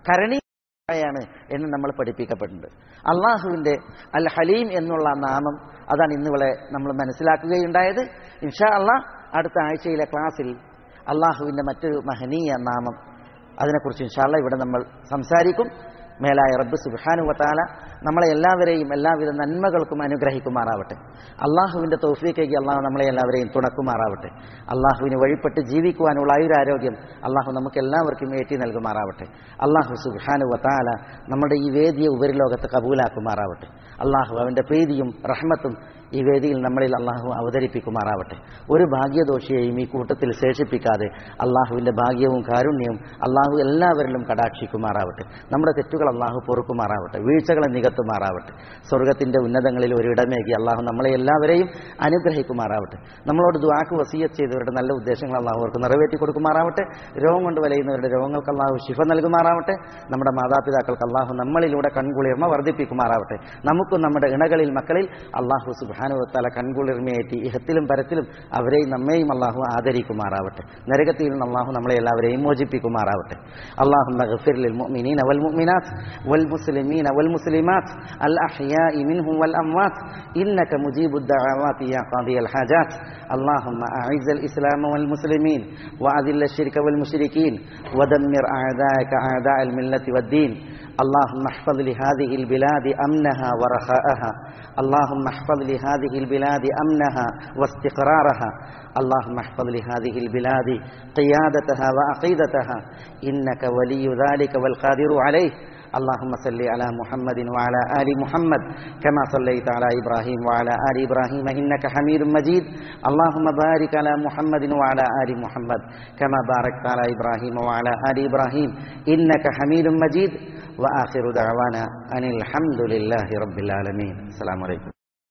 കരണീയമാണ് എന്ന് നമ്മൾ പഠിപ്പിക്കപ്പെട്ടിട്ടുണ്ട് അള്ളാഹുവിന്റെ അൽ ഹലീം എന്നുള്ള നാമം അതാണ് ഇന്നിവിടെ നമ്മൾ മനസ്സിലാക്കുകയുണ്ടായത് ഇൻഷാ അള്ളാഹ് അടുത്ത ആഴ്ചയിലെ ക്ലാസ്സിൽ അള്ളാഹുവിന്റെ മറ്റൊരു മഹനീയ നാമം അതിനെക്കുറിച്ച് ഇൻഷാല്ല ഇവിടെ നമ്മൾ സംസാരിക്കും മേലായ റബ്ബ് സുബാനു വത്താല നമ്മളെ എല്ലാവരെയും എല്ലാവിധ നന്മകൾക്കും അനുഗ്രഹിക്കുമാറാവട്ടെ അള്ളാഹുവിന്റെ തൗഫീക്കേക്ക് അള്ളാഹു നമ്മളെ എല്ലാവരെയും തുണക്കുമാറാവട്ടെ അള്ളാഹുവിന് വഴിപ്പെട്ട് ജീവിക്കുവാനുള്ള ആയുരാരോഗ്യം അള്ളാഹു നമുക്ക് എല്ലാവർക്കും ഏറ്റി നൽകുമാറാവട്ടെ അള്ളാഹു സുബാനു വത്താല നമ്മുടെ ഈ വേദിയെ ഉപരിലോകത്ത് കബൂലാക്കുമാറാവട്ടെ അള്ളാഹു അവന്റെ പ്രീതിയും റഹ്മത്തും ഈ വേദിയിൽ നമ്മളിൽ അള്ളാഹു അവതരിപ്പിക്കുമാറാവട്ടെ ഒരു ഭാഗ്യദോഷിയെയും ഈ കൂട്ടത്തിൽ ശേഷിപ്പിക്കാതെ അള്ളാഹുവിന്റെ ഭാഗ്യവും കാരുണ്യവും അള്ളാഹു എല്ലാവരിലും കടാക്ഷിക്കുമാറാവട്ടെ നമ്മുടെ തെറ്റുകൾ അള്ളാഹു പൊറുക്കുമാറാവട്ടെ വീഴ്ചകളെ നികത്തുമാറാവട്ടെ സ്വർഗത്തിന്റെ ഉന്നതങ്ങളിൽ ഒരു ഇടമേകി അള്ളാഹു നമ്മളെ എല്ലാവരെയും അനുഗ്രഹിക്കുമാറാവട്ടെ നമ്മളോട് ദ്വാക്ക് വസീയത്ത് ചെയ്തവരുടെ നല്ല ഉദ്ദേശങ്ങൾ അള്ളാഹു അവർക്ക് നിറവേറ്റി കൊടുക്കുമാറാവട്ടെ രോഗം കൊണ്ട് വലയുന്നവരുടെ രോഗങ്ങൾക്ക് അള്ളാഹു ശിഫ നൽകുമാറാവട്ടെ നമ്മുടെ മാതാപിതാക്കൾക്ക് അള്ളാഹു നമ്മളിലൂടെ കൺകുളിർമ വർദ്ധിപ്പിക്കുമാറാവട്ടെ നമുക്കും നമ്മുടെ ഇണകളിൽ മക്കളിൽ അള്ളാഹു സുബാനുവത്താല കൺകുളിർമയേറ്റി ഇഹത്തിലും പരത്തിലും അവരെയും നമ്മെയും അള്ളാഹു ആദരിക്കുമാറാവട്ടെ നരകത്തിൽ നിന്ന് അള്ളാഹു നമ്മളെ എല്ലാവരെയും മോചിപ്പിക്കുമാറാവട്ടെ അള്ളാഹു للمؤمنين والمؤمنات والمسلمين والمسلمات الأحياء منهم والأموات إنك مجيب الدعوات يا قاضي الحاجات اللهم أعز الإسلام والمسلمين وأذل الشرك والمشركين ودمر أعداءك أعداء الملة والدين اللهم احفظ لهذه البلاد أمنها ورخاءها اللهم احفظ لهذه البلاد أمنها واستقرارها اللهم احفظ لهذه البلاد قيادتها وعقيدتها إنك ولي ذلك والقادر عليه اللهم صل على محمد وعلى آل محمد كما صليت على إبراهيم وعلى آل إبراهيم إنك حميد مجيد اللهم بارك على محمد وعلى آل محمد كما باركت على إبراهيم وعلى آل إبراهيم إنك حميد مجيد وآخر دعوانا أن الحمد لله رب العالمين السلام عليكم